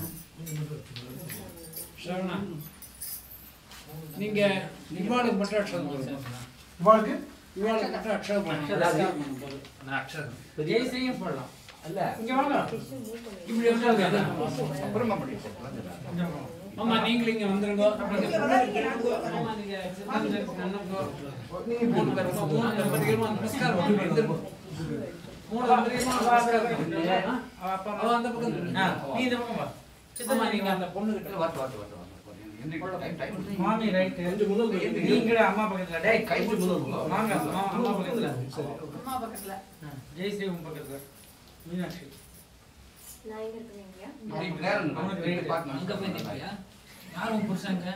சரவணா நீங்க இவாளுக்கு மட்டும் அக்ஷரம் கொடுங்க இவாளுக்கு இவாளுக்கு மட்டும் அக்ஷரம் பண்ணுங்க நமஸ்காரம் பண்ணும்போது நான் அக்ஷரம் ஜெயஸ்ரீயும் போடலாம் அல்ல இங்க வாங்க இப்படி வந்து அப்புறமா பண்ணி போட்டுக்கலாம். ஆமா நீங்களும் இங்க வந்துருங்க ஆமா நீங்க சித்தஞ்சன் நன்னங்கோ மூணு பேரும் மூணு தம்பதிகளுமா நமஸ்காரம் பண்ணுங்க வந்துருங்க மூணு தம்பதிகளுமா நமஸ்காரம் பண்ணுங்க அப்பா அவ அந்த பக்கம் இருக்கு. ஆ நீ இந்த பக்கம் வா சித்தம்மா நீங்க அந்த பொண்ணு இல்ல, கிட்ட வரட்டும், வரட்டும், வரட்டும், வரட்டும். எந்திரிக்க டைம், டைம். மாமி ரைட் நீங்களே அம்மா பக்கத்துல டேய் கை வாங்க அம்மா அம்மா பக்கத்துல அம்மா பக்கத்துல ஜெயஸ்ரீ உன் பக்கத்துல மீனாட்சி நான் எங்க இருக்கீங்க இப்படி நேரம் இல்லை. அவனுக்கு ரெண்டு பார்க்கணும். அங்க போய் நிற்பியா யாரும் புருஷங்க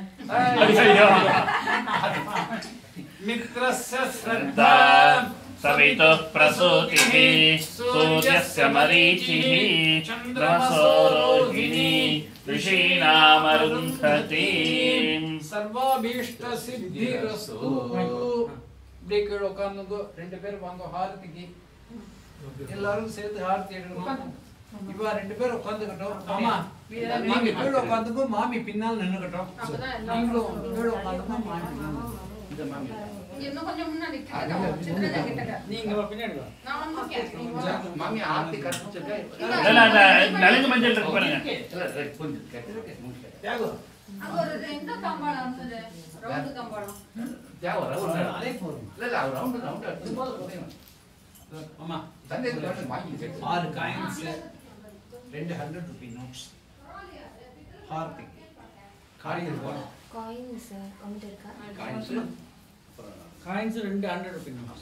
मित्रस्य श्रद्धा सवितुः प्रसूतिः सूर्यस्य मरीचिः चन्द्रमसो रोहिणी ऋषीणामरुन्धती சர்வாபீஷ்ட சித்திரஸ்து இப்படி கீழே உட்காந்துங்கோ ரெண்டு பேரும் வாங்க ஹாரதிக்கு எல்லாரும் சேர்த்து ஹாரதி எடுக்கணும் இப்ப ரெண்டு பேரும் உட்காந்துக்கிட்டோம் ஆமா நீங்க கீழே உட்காந்துக்கோ மாமி பின்னால் நின்னுக்கட்டும் அப்பதான் எல்லாம் நீங்களும் கீழே உட்காந்துக்கோ மாமி பின்னால். இந்த மாமி. இன்னும் கொஞ்சம் முன்னாடி கிட்டக்க சின்னதா கிட்டக்க நீங்க வா, பின்னாடி வா. நான் வந்திருக்கேன் நீங்க வா. மாமி ஆர்த்தி கற்பிச்சிருக்கா? இல்ல, அந்த நலுங்கு மஞ்சள் இருக்கு பாருங்க இல்ல, ரைட், கொஞ்சம் கேட்டு, மூணு கேட்டு. தியாகு அங்க ஒரு எந்த கம்பாளம் இருந்தது ரவுண்டு கம்பாளம் தேவை ரவுண்ட் அதே போதும் இல்ல இல்ல அவர் ரவுண்ட் ரவுண்ட் எடுத்து போது போதும் ஆமா தந்தை வாங்கி ஆறு காயின்ஸ் ரெண்டு hundred rupee notes Harpic coin coins count இருக்கா காயின்ஸ் காயின்ஸ் ரெண்டு ஹண்ட்ரட் ருபி நோட்ஸ்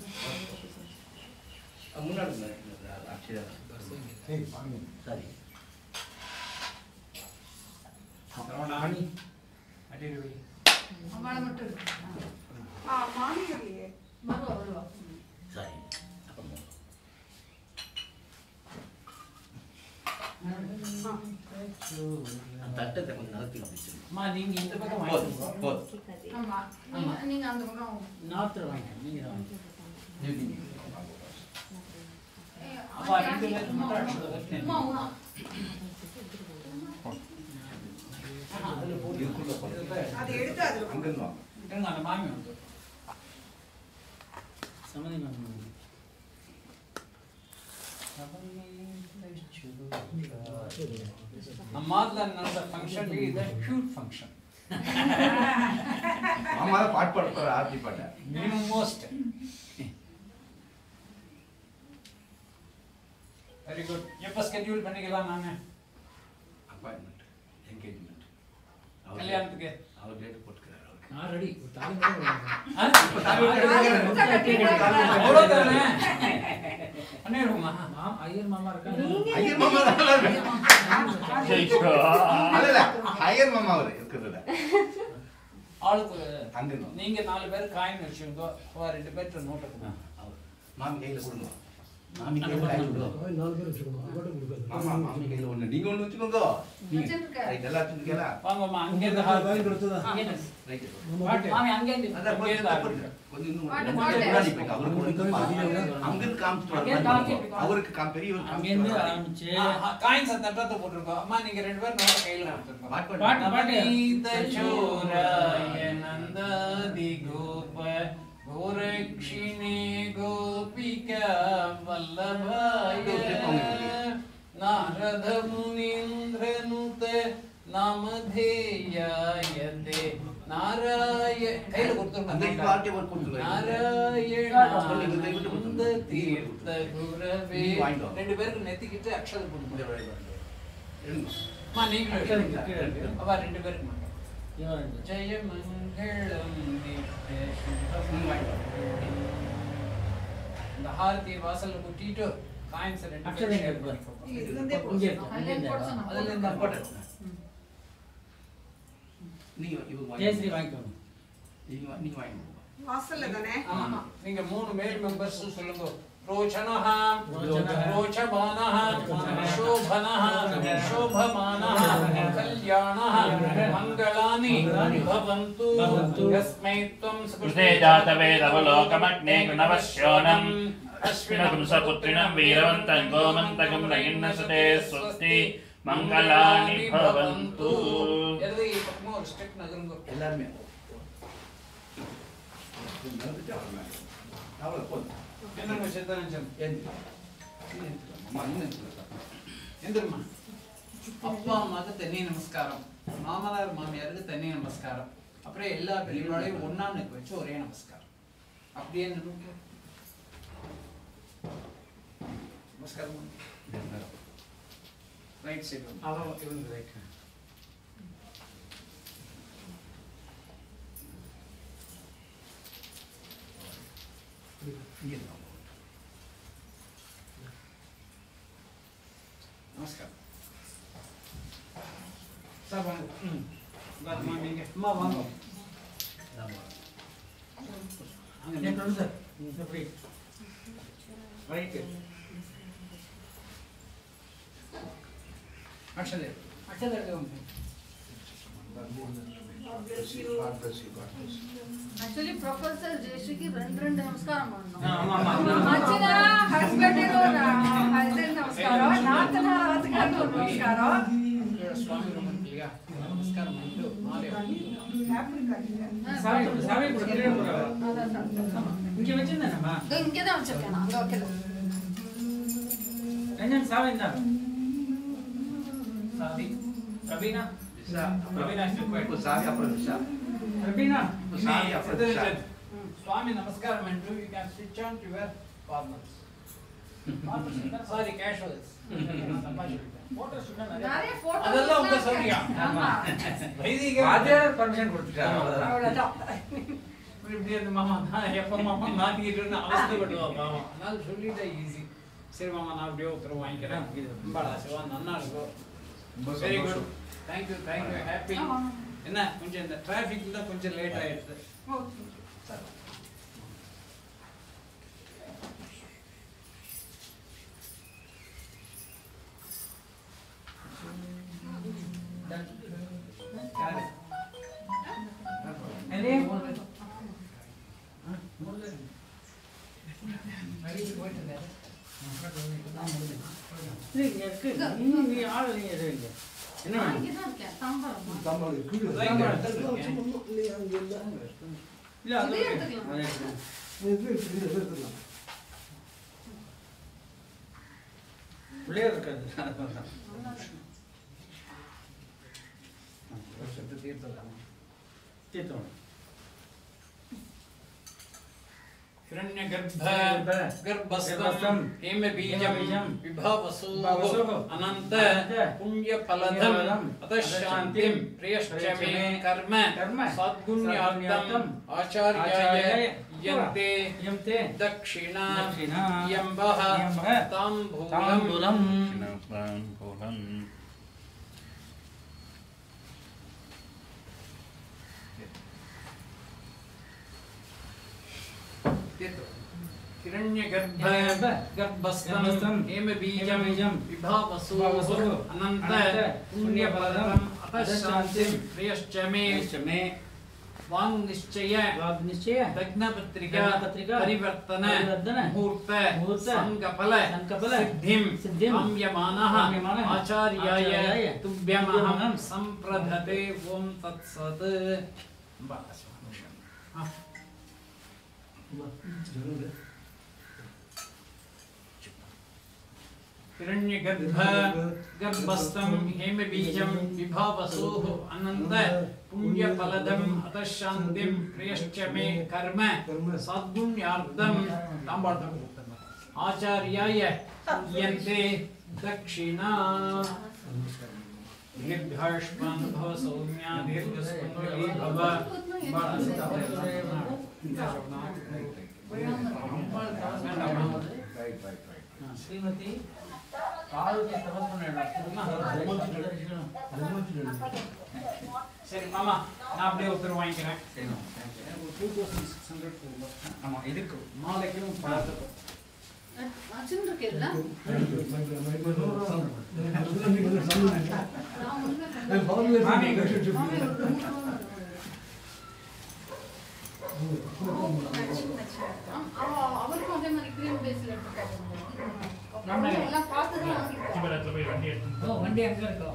முன்னாடி அக்ஷயா சரி அப்புறம் ஆணி அடிரவி அவளை மட்டும் இருக்கு ஆ மாமி இல்லையே வருவா வருவா சரி அப்புறம் தட்டத்தை கொஞ்சம் நகர்த்தி வச்சிருக்கோம் அம்மா நீங்க இந்த பக்கம் போதும் வாங்கிக்கோங்க போதும் ஆமா நீங்க நீங்க அந்த பக்கம் நார்த்தில் வாங்கிக்கோங்க நீங்க தான் வாங்கிக்கோங்க ஏய், அப்பா, ஆண்டி, ரெண்டு பேருக்கு உமா, மட்டும் அடிச்சது வைக்கணும். உமா, உமா. அதுல போட்டு இதுக்குள்ள போடுங்க. அது எடுத்து அதுல அங்க இருந்து வாங்க இருங்க அந்த மாமி வந்து சம்மதி மாமி வந்து. அம்மாதுல நடந்த ஃபங்க்ஷன் இது ஷூட் ஃபங்க்ஷன் மாமா தான் பாட்டு பாட போற ஆர்த்தி பாட்டை மினிமம் மோஸ்ட் வெரி குட் எப்போ ஸ்கெட்யூல் பண்ணிக்கலாம் நாங்க அப்பாயின்மெண்ட் என்கேஜ்மெண்ட் கல்யாணத்துக்கு அவர் டேட் போட்டுக்கிறார் அவருக்கு நான் ரெடி பண்ணிடுவோமா ஐயர் மாமா இருக்காங்க ஐயர் மாமா தான் இல்ல இல்ல ஹையர் மாமா அவர் இருக்கிறது ஆளுக்கு அங்க இருந்து நீங்க நாலு பேர் காயின் வச்சுக்கோ அவ ரெண்டு பேர்ட்ட நோட்டை கொடுங்க அவர் மாமி கையில கொடுங்க மாமி கையில காய் கொடுங்க நாலு பேர் வச்சுக்கணும் அவர்கிட்ட கொடுக்காது மாமா மாமி கையில ஒண்ணு நீங்க ஒண்ணு வச்சுக்கோங்க நீங்க வச்சிருக்கேன். ரைட் எல்லாம் வச்சுக்கல வாங்கம்மா அங்கே இருந்து ஹால் காயின் கொடுத்ததா ரைட் பாட்டு மாமி அங்கே இருந்து அதான் அங்கே இருந்து கொஞ்சம் ஆரம்பிங்க. கொஞ்சம் இன்னும் பாட்டு, ரொம்ப பாட்டு. முன்னாடி போய்க்க. அவருக்கு ஒண்ணு பாருங்க. அங்கிருந்து காமிச்சிட்டு அங்கே வரலாம் காமிச்சு பாருங்க. அவருக்கு காம் பெரியவர் அங்கேருந்து காமிச்சிட்டு ஆரம்பிச்சு காயின்ஸ் அந்த தட்டத்தை போட்டிருக்கோம் அம்மா நீங்க ரெண்டு பேரும் நோட்டை கையில கொடுத்துருக்கோம் பாட்டு பாட்டு பாட்டு நவநீதச்சோராய நந்தாதிகோப கோரக்ஷிணே கோபிகா வல்லபாய நாரத முனீந்திரனுத நாமதேயாயதே நாராய கையில அந்த கொடுத்துருக்கோம் பாட்டு அவர் கொடுத்துருவாரு. நாராயணானந்த தீர்த்த குரவே நீ வாங்கிட்டு வா. ரெண்டு பேருக்கு நெத்திக்கிட்டு அக்ஷதை கொடுங்க எழுதுங்க. அம்மா நீங்களும் கீழே எடுங்க. கீழே இருக்கு. அவ ரெண்டு பேருக்கு மட்டும் இவன் ரெண்டு. ஜெய மங்களம் நித்ய நீங்க வாங்கிட்டு வாங்க. இந்த ஹாரதி வாசல்ல குட்டிட்டு காயின்ஸ் ரெண்டு அக்ஷதை பேரும் இங்க share இருக்கு பாரு. பண்ணிக்கோங்க. இங்க இருந்தே இங்கே இருக்கு, அதுல இங்கே போட இருக்கு. சொன்னா. அதுல இருந்தா போட்டு நீங்க இவங்க ஜெயஸ்ரீ வாங்கி வாங்கிக்கோங்க நீங்க வா- நீங்க வாங்கி வாசல்ல தானே ஆமா நீங்க மூணு மேல் மெம்பர்ஸ் சொல்லுங்க ரோச்சனஹ ரோச்சனः, ரோச்சமானः சோபனः சோபமானः கல்யாணः மங்களாनि பவந்து भवन्तु। यस्मै त्वं कृते जातवेदवलोकमग्ने गुणवश्योनम् अश्विनपुंसपुत्रिणं वीरवन्तं गोमन्तकं नयिन्नसते स्वस्ति मङ्गलानि भवन्तु எழுதி பக்கமா ஒரு ஸ்டெப் நகருங்க எல்லாருமே நடந்துட்டு அவர் மேல. அவ்வளவு போதும். என்னங்க சித்தரஞ்சன் ஏந்திரு. நீ ஏந்திரு. அம்மா, நீ ஏந்திரு. எந்திரமா அப்பா அம்மாவுக்கு தனி நமஸ்காரம் மாமனார் மாமியாருக்கு தனி நமஸ்காரம் அப்புறம் எல்லா பெரியவர்களையும் ஒண்ணா நிக்க வச்சு ஒரே நமஸ்காரம் அப்படியே நின்று நமஸ்காரம் ரைட் சைடு அவன் இவங்க ரைட் இங்க இரு. நமஸ்காரம் சார் வாங்க ம் உட்காருமா நீங்க அம்மா வாங்க அங்க என் friend சார் எப்படி ரைட்டு அக்ஷதே அக்ஷதே எடுத்து God bless you, God bless you, God bless you. Actually professor ஜெயஸ்ரீக்கு ரெண்டு ரெண்டு நமஸ்காரம் பண்ணணும் ஆமா, ஆமா. மச்சினா ஹஸ்பண்ட் இது நமஸ்காரம் நாத்தனார் அவத்துக்காக ஒரு நமஸ்காரம் சுவாமி ரொம்ப இல்லையா நமஸ்காரம் பண்ணிட்டு மாலை சாவி கொடு, சாவி கொடு, கீழே போடு. அதான், அதான். இங்க வச்சிருந்தேனம்மா இதோ இங்கதான் வச்சிருக்கேன் நான் அங்க வைக்கல ரஞ்சன் சாவி இருந்தா சாவி கபீனா விசா Ravina is required. இப்போ சாவி அப்புறம் visa Ravina, Swami ini apa Siddhartha. Swami? Swami Namaskaram and do you can switch on to your partners. Partners, sorry, casuals. Photos நிறைய photos அதெல்லாம் உங்க எல்லாம் சௌரியம். ஆமா. வைதிக வாத்தியார் பர்மிஷன் கொடுத்துட்டாரு அவ்வளவுதான். அவ்வளவுதான். இப்படி இப்படி அந்த மாமா நான் எப்போ மாமா மாத்திக்கிட்டு அவஸ்தைப்படுவோம் மாமா அதனால சொல்லிட்டா ஈஸி சரி மாமா நான் அப்படியே உத்தரவு வாங்கிக்கிறேன் படா சிவா நன்னா இருக்கும் ரொம்ப வெரி குட் சந்தோஷம். தேங்க்யூ தேங்க்யூ ஹாப்பி ஆமா. என்ன கொஞ்சம் இந்த டிராஃபிக் தான் கொஞ்சம் லேட் ஆயிடுது ஓகே. யாரு? என்னடி? வெளியே போயிட்டு இருந்தாரு. இது இங்க இருக்கு. நீ நீ ஆளு நீ எது இங்க. என்ன நான் வேணும்? இங்கதான் இருக்கேன். தாம்பரம். தாம்பாளம் கீழே இதோ இங்க எடுத்துருக்கேன். இல்லையா அங்க இல்லை இல்ல அது இதே எடுத்துக்கலாம். அதை எடுத்து. இது எடுத்துக்கலாம், இது எடுத்துக்கலாம் பிள்ளையார் இருக்காது அதான். வருஷத்து தீர்த்தம் தீர்த்தம் हिरण्यगर्भ गर्भस्थं गर्भस्थं हेमबीजं हेमबीजं विभावसु विभावसुः अनन्त अनन्त पुण्यफलदं पुण्यफलदं अतः शान्तिं प्रियश्च मे कर्म कर्म सद्गुण्यार्थम् सद्गुण्यार्थम् आचार्याय आचार्याय यन्ते यन्ते दक्षिणा दक्षिणा यम्बः यम्बः ताम्बूलम् ताम्बूलम् हिरण्यगर्भ हिरण्यगर्भ गर्भस्थं गर्भस्थं हेमबीजं हेमबीजं विभावसु विभावसु अनन्त अनन्त पुण्यफलदम् अतः अतः शान्तिं शान्तिं प्रियश्च मे प्रियश्च मे वाङ्निश्चय वाग्निश्चय दग्नपत्रिका दग्नपत्रिका परिवर्तन परिवर्तन मुहूर्त मुहूर्त सङ्कपल सङ्कपल सिद्धिं सिद्धिं काम्यमानः काम्यमानः आचार्याय आचार्याय तुभ्यमहं तुभ्यमहं सम्प्रधते ॐ तत्सत् हा. हिरण्यगर्भ गर्भस्थं हेमबीजं विभावसोः अनन्त पुण्यफलदम् अतः शान्तिं प्रियश्च मे कर्म सद्गुण्यार्थं ताम्बार्थं आचार्याय यन्ते दक्षिणा दीर्घायुष्मान् भव सौम्या दीर्घस्पन्दली भव ரைட் ரைட் ரைட் ஸ்ரீமதி ஆரோக்கிய தபஸ் சரி மாமா நான் அப்படியே ஒருத்தர் வாங்கிக்கிறேன் சரி எனக்கு ஒரு டூ தௌசண்ட் சிக்ஸ் ஹண்ட்ரட் ஆமா இதுக்கு நாளைக்கும் பழத்துக்கும் அர்ஜுன் இருக்குல்ல? நான் உண்மை மாமி, ஆம், அவ- அவருக்கும் அதே மாதிரி cream base ல எடுத்துட்டாங்க. ஆமா. எல்லாம் பார்த்து தான் வாங்கிருக்கோம். சிவராத்திரி போய் வண்டி எடுத்து ஓ வண்டி அங்க இருக்கா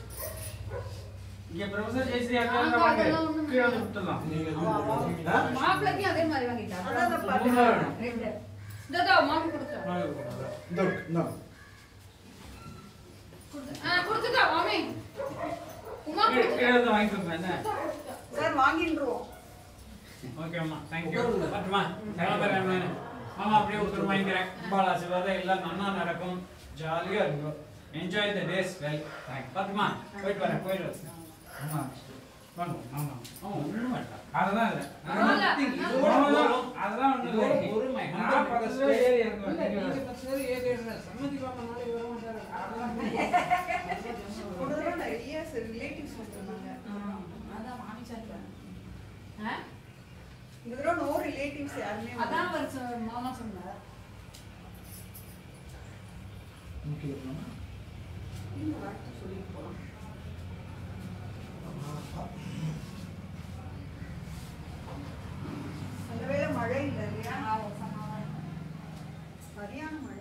இங்க ப்ரொஃபசர் ஜெயஸ்ரீ அக்கா நாங்க வாங்க அதெல்லாம் ஒண்ணும் கீழே வந்து விட்டுலாம் மாப்பிள்ளைக்கும் அதே மாதிரி வாங்கிட்டாங்க. அதான் நான் பார்த்தேன். மூணு வேணும். ரெண்டு. இதோ இதோ மாமி கொடுத்தேன். இந்த இந்தா. கொடுத்து- ஆ, கொடுத்துட்டா மாமி. உமா கீழே கொடுத்துட்டா. கீழே வந்து வாங்கிக்கோங்க என்ன சார் வாங்கின்றோம் ஓகே அம்மா தேங்க்யூ பட்டுமா கிளம்புறேன் நான் மாமா அப்படியே ஒருத்தர் வாங்கிக்கிறேன் பாலா சிவாத எல்லாம் நன்னா நடக்கும் ஜாலியாக இருக்கும் என்ஜாய் த டேஸ் வெல் பத்துமா போயிட்டு வரேன் போயிட்டு வரேன் ஆமா வாங்க ஆமா ஆ ஒன்றும் வேண்டாம் அதெல்லாம் இல்ல பரவாயில்ல. அதெல்லாம் அதெல்லாம் ஒண்ணும் இல்லை ஒரு- ஒருமை நான் பத்து பேர் ஏறி இறங்குவேன். இல்ல, நீங்க பத்து பேர் ஏறி இறங்குங்க. சம்மதி பாப்பா நாளைக்கு வர மாட்டாரு. அதெல்லாம் ஒரு தடவை நிறைய ரிலேட்டிவ்ஸ் வந்திருந்தாங்க ஆ, அதான் மாமி சொல்றேன். ஆ? இந்த தடவை நோ ரிலேட்டிவ்ஸ் யாருமே வரல. அதான் அவர் சொ- மாமா சொன்னார் இந்த வார்த்தை சொல்லிட்டு போலாம் ஒருவேளை மழை இல்லை இல்லையா சரியான மழை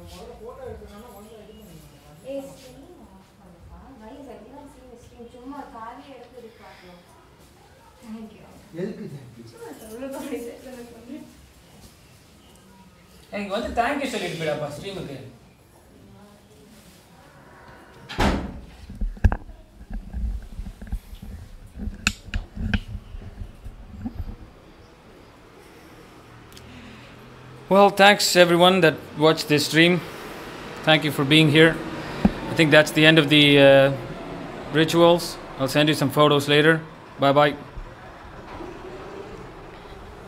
ஏய், stream off பண்ணுப்பா. guys, I didn't see the stream. சும்மா காலி எடுத்து இது பார்க்கலாம். Thank you. எதுக்கு தேங்க்யூ சும்மா சொல்லுங்க, please. சொல்லுங்க, சொல்லுங்க. எனக்கு வந்து தேங்க்யூ சொல்லிட்டு போயிடாப்பா ஸ்ட்ரீமுக்கு Well, thanks everyone that watched this stream. Thank you for being here. I think that's the end of the uh, rituals. I'll send you some photos later. Bye bye.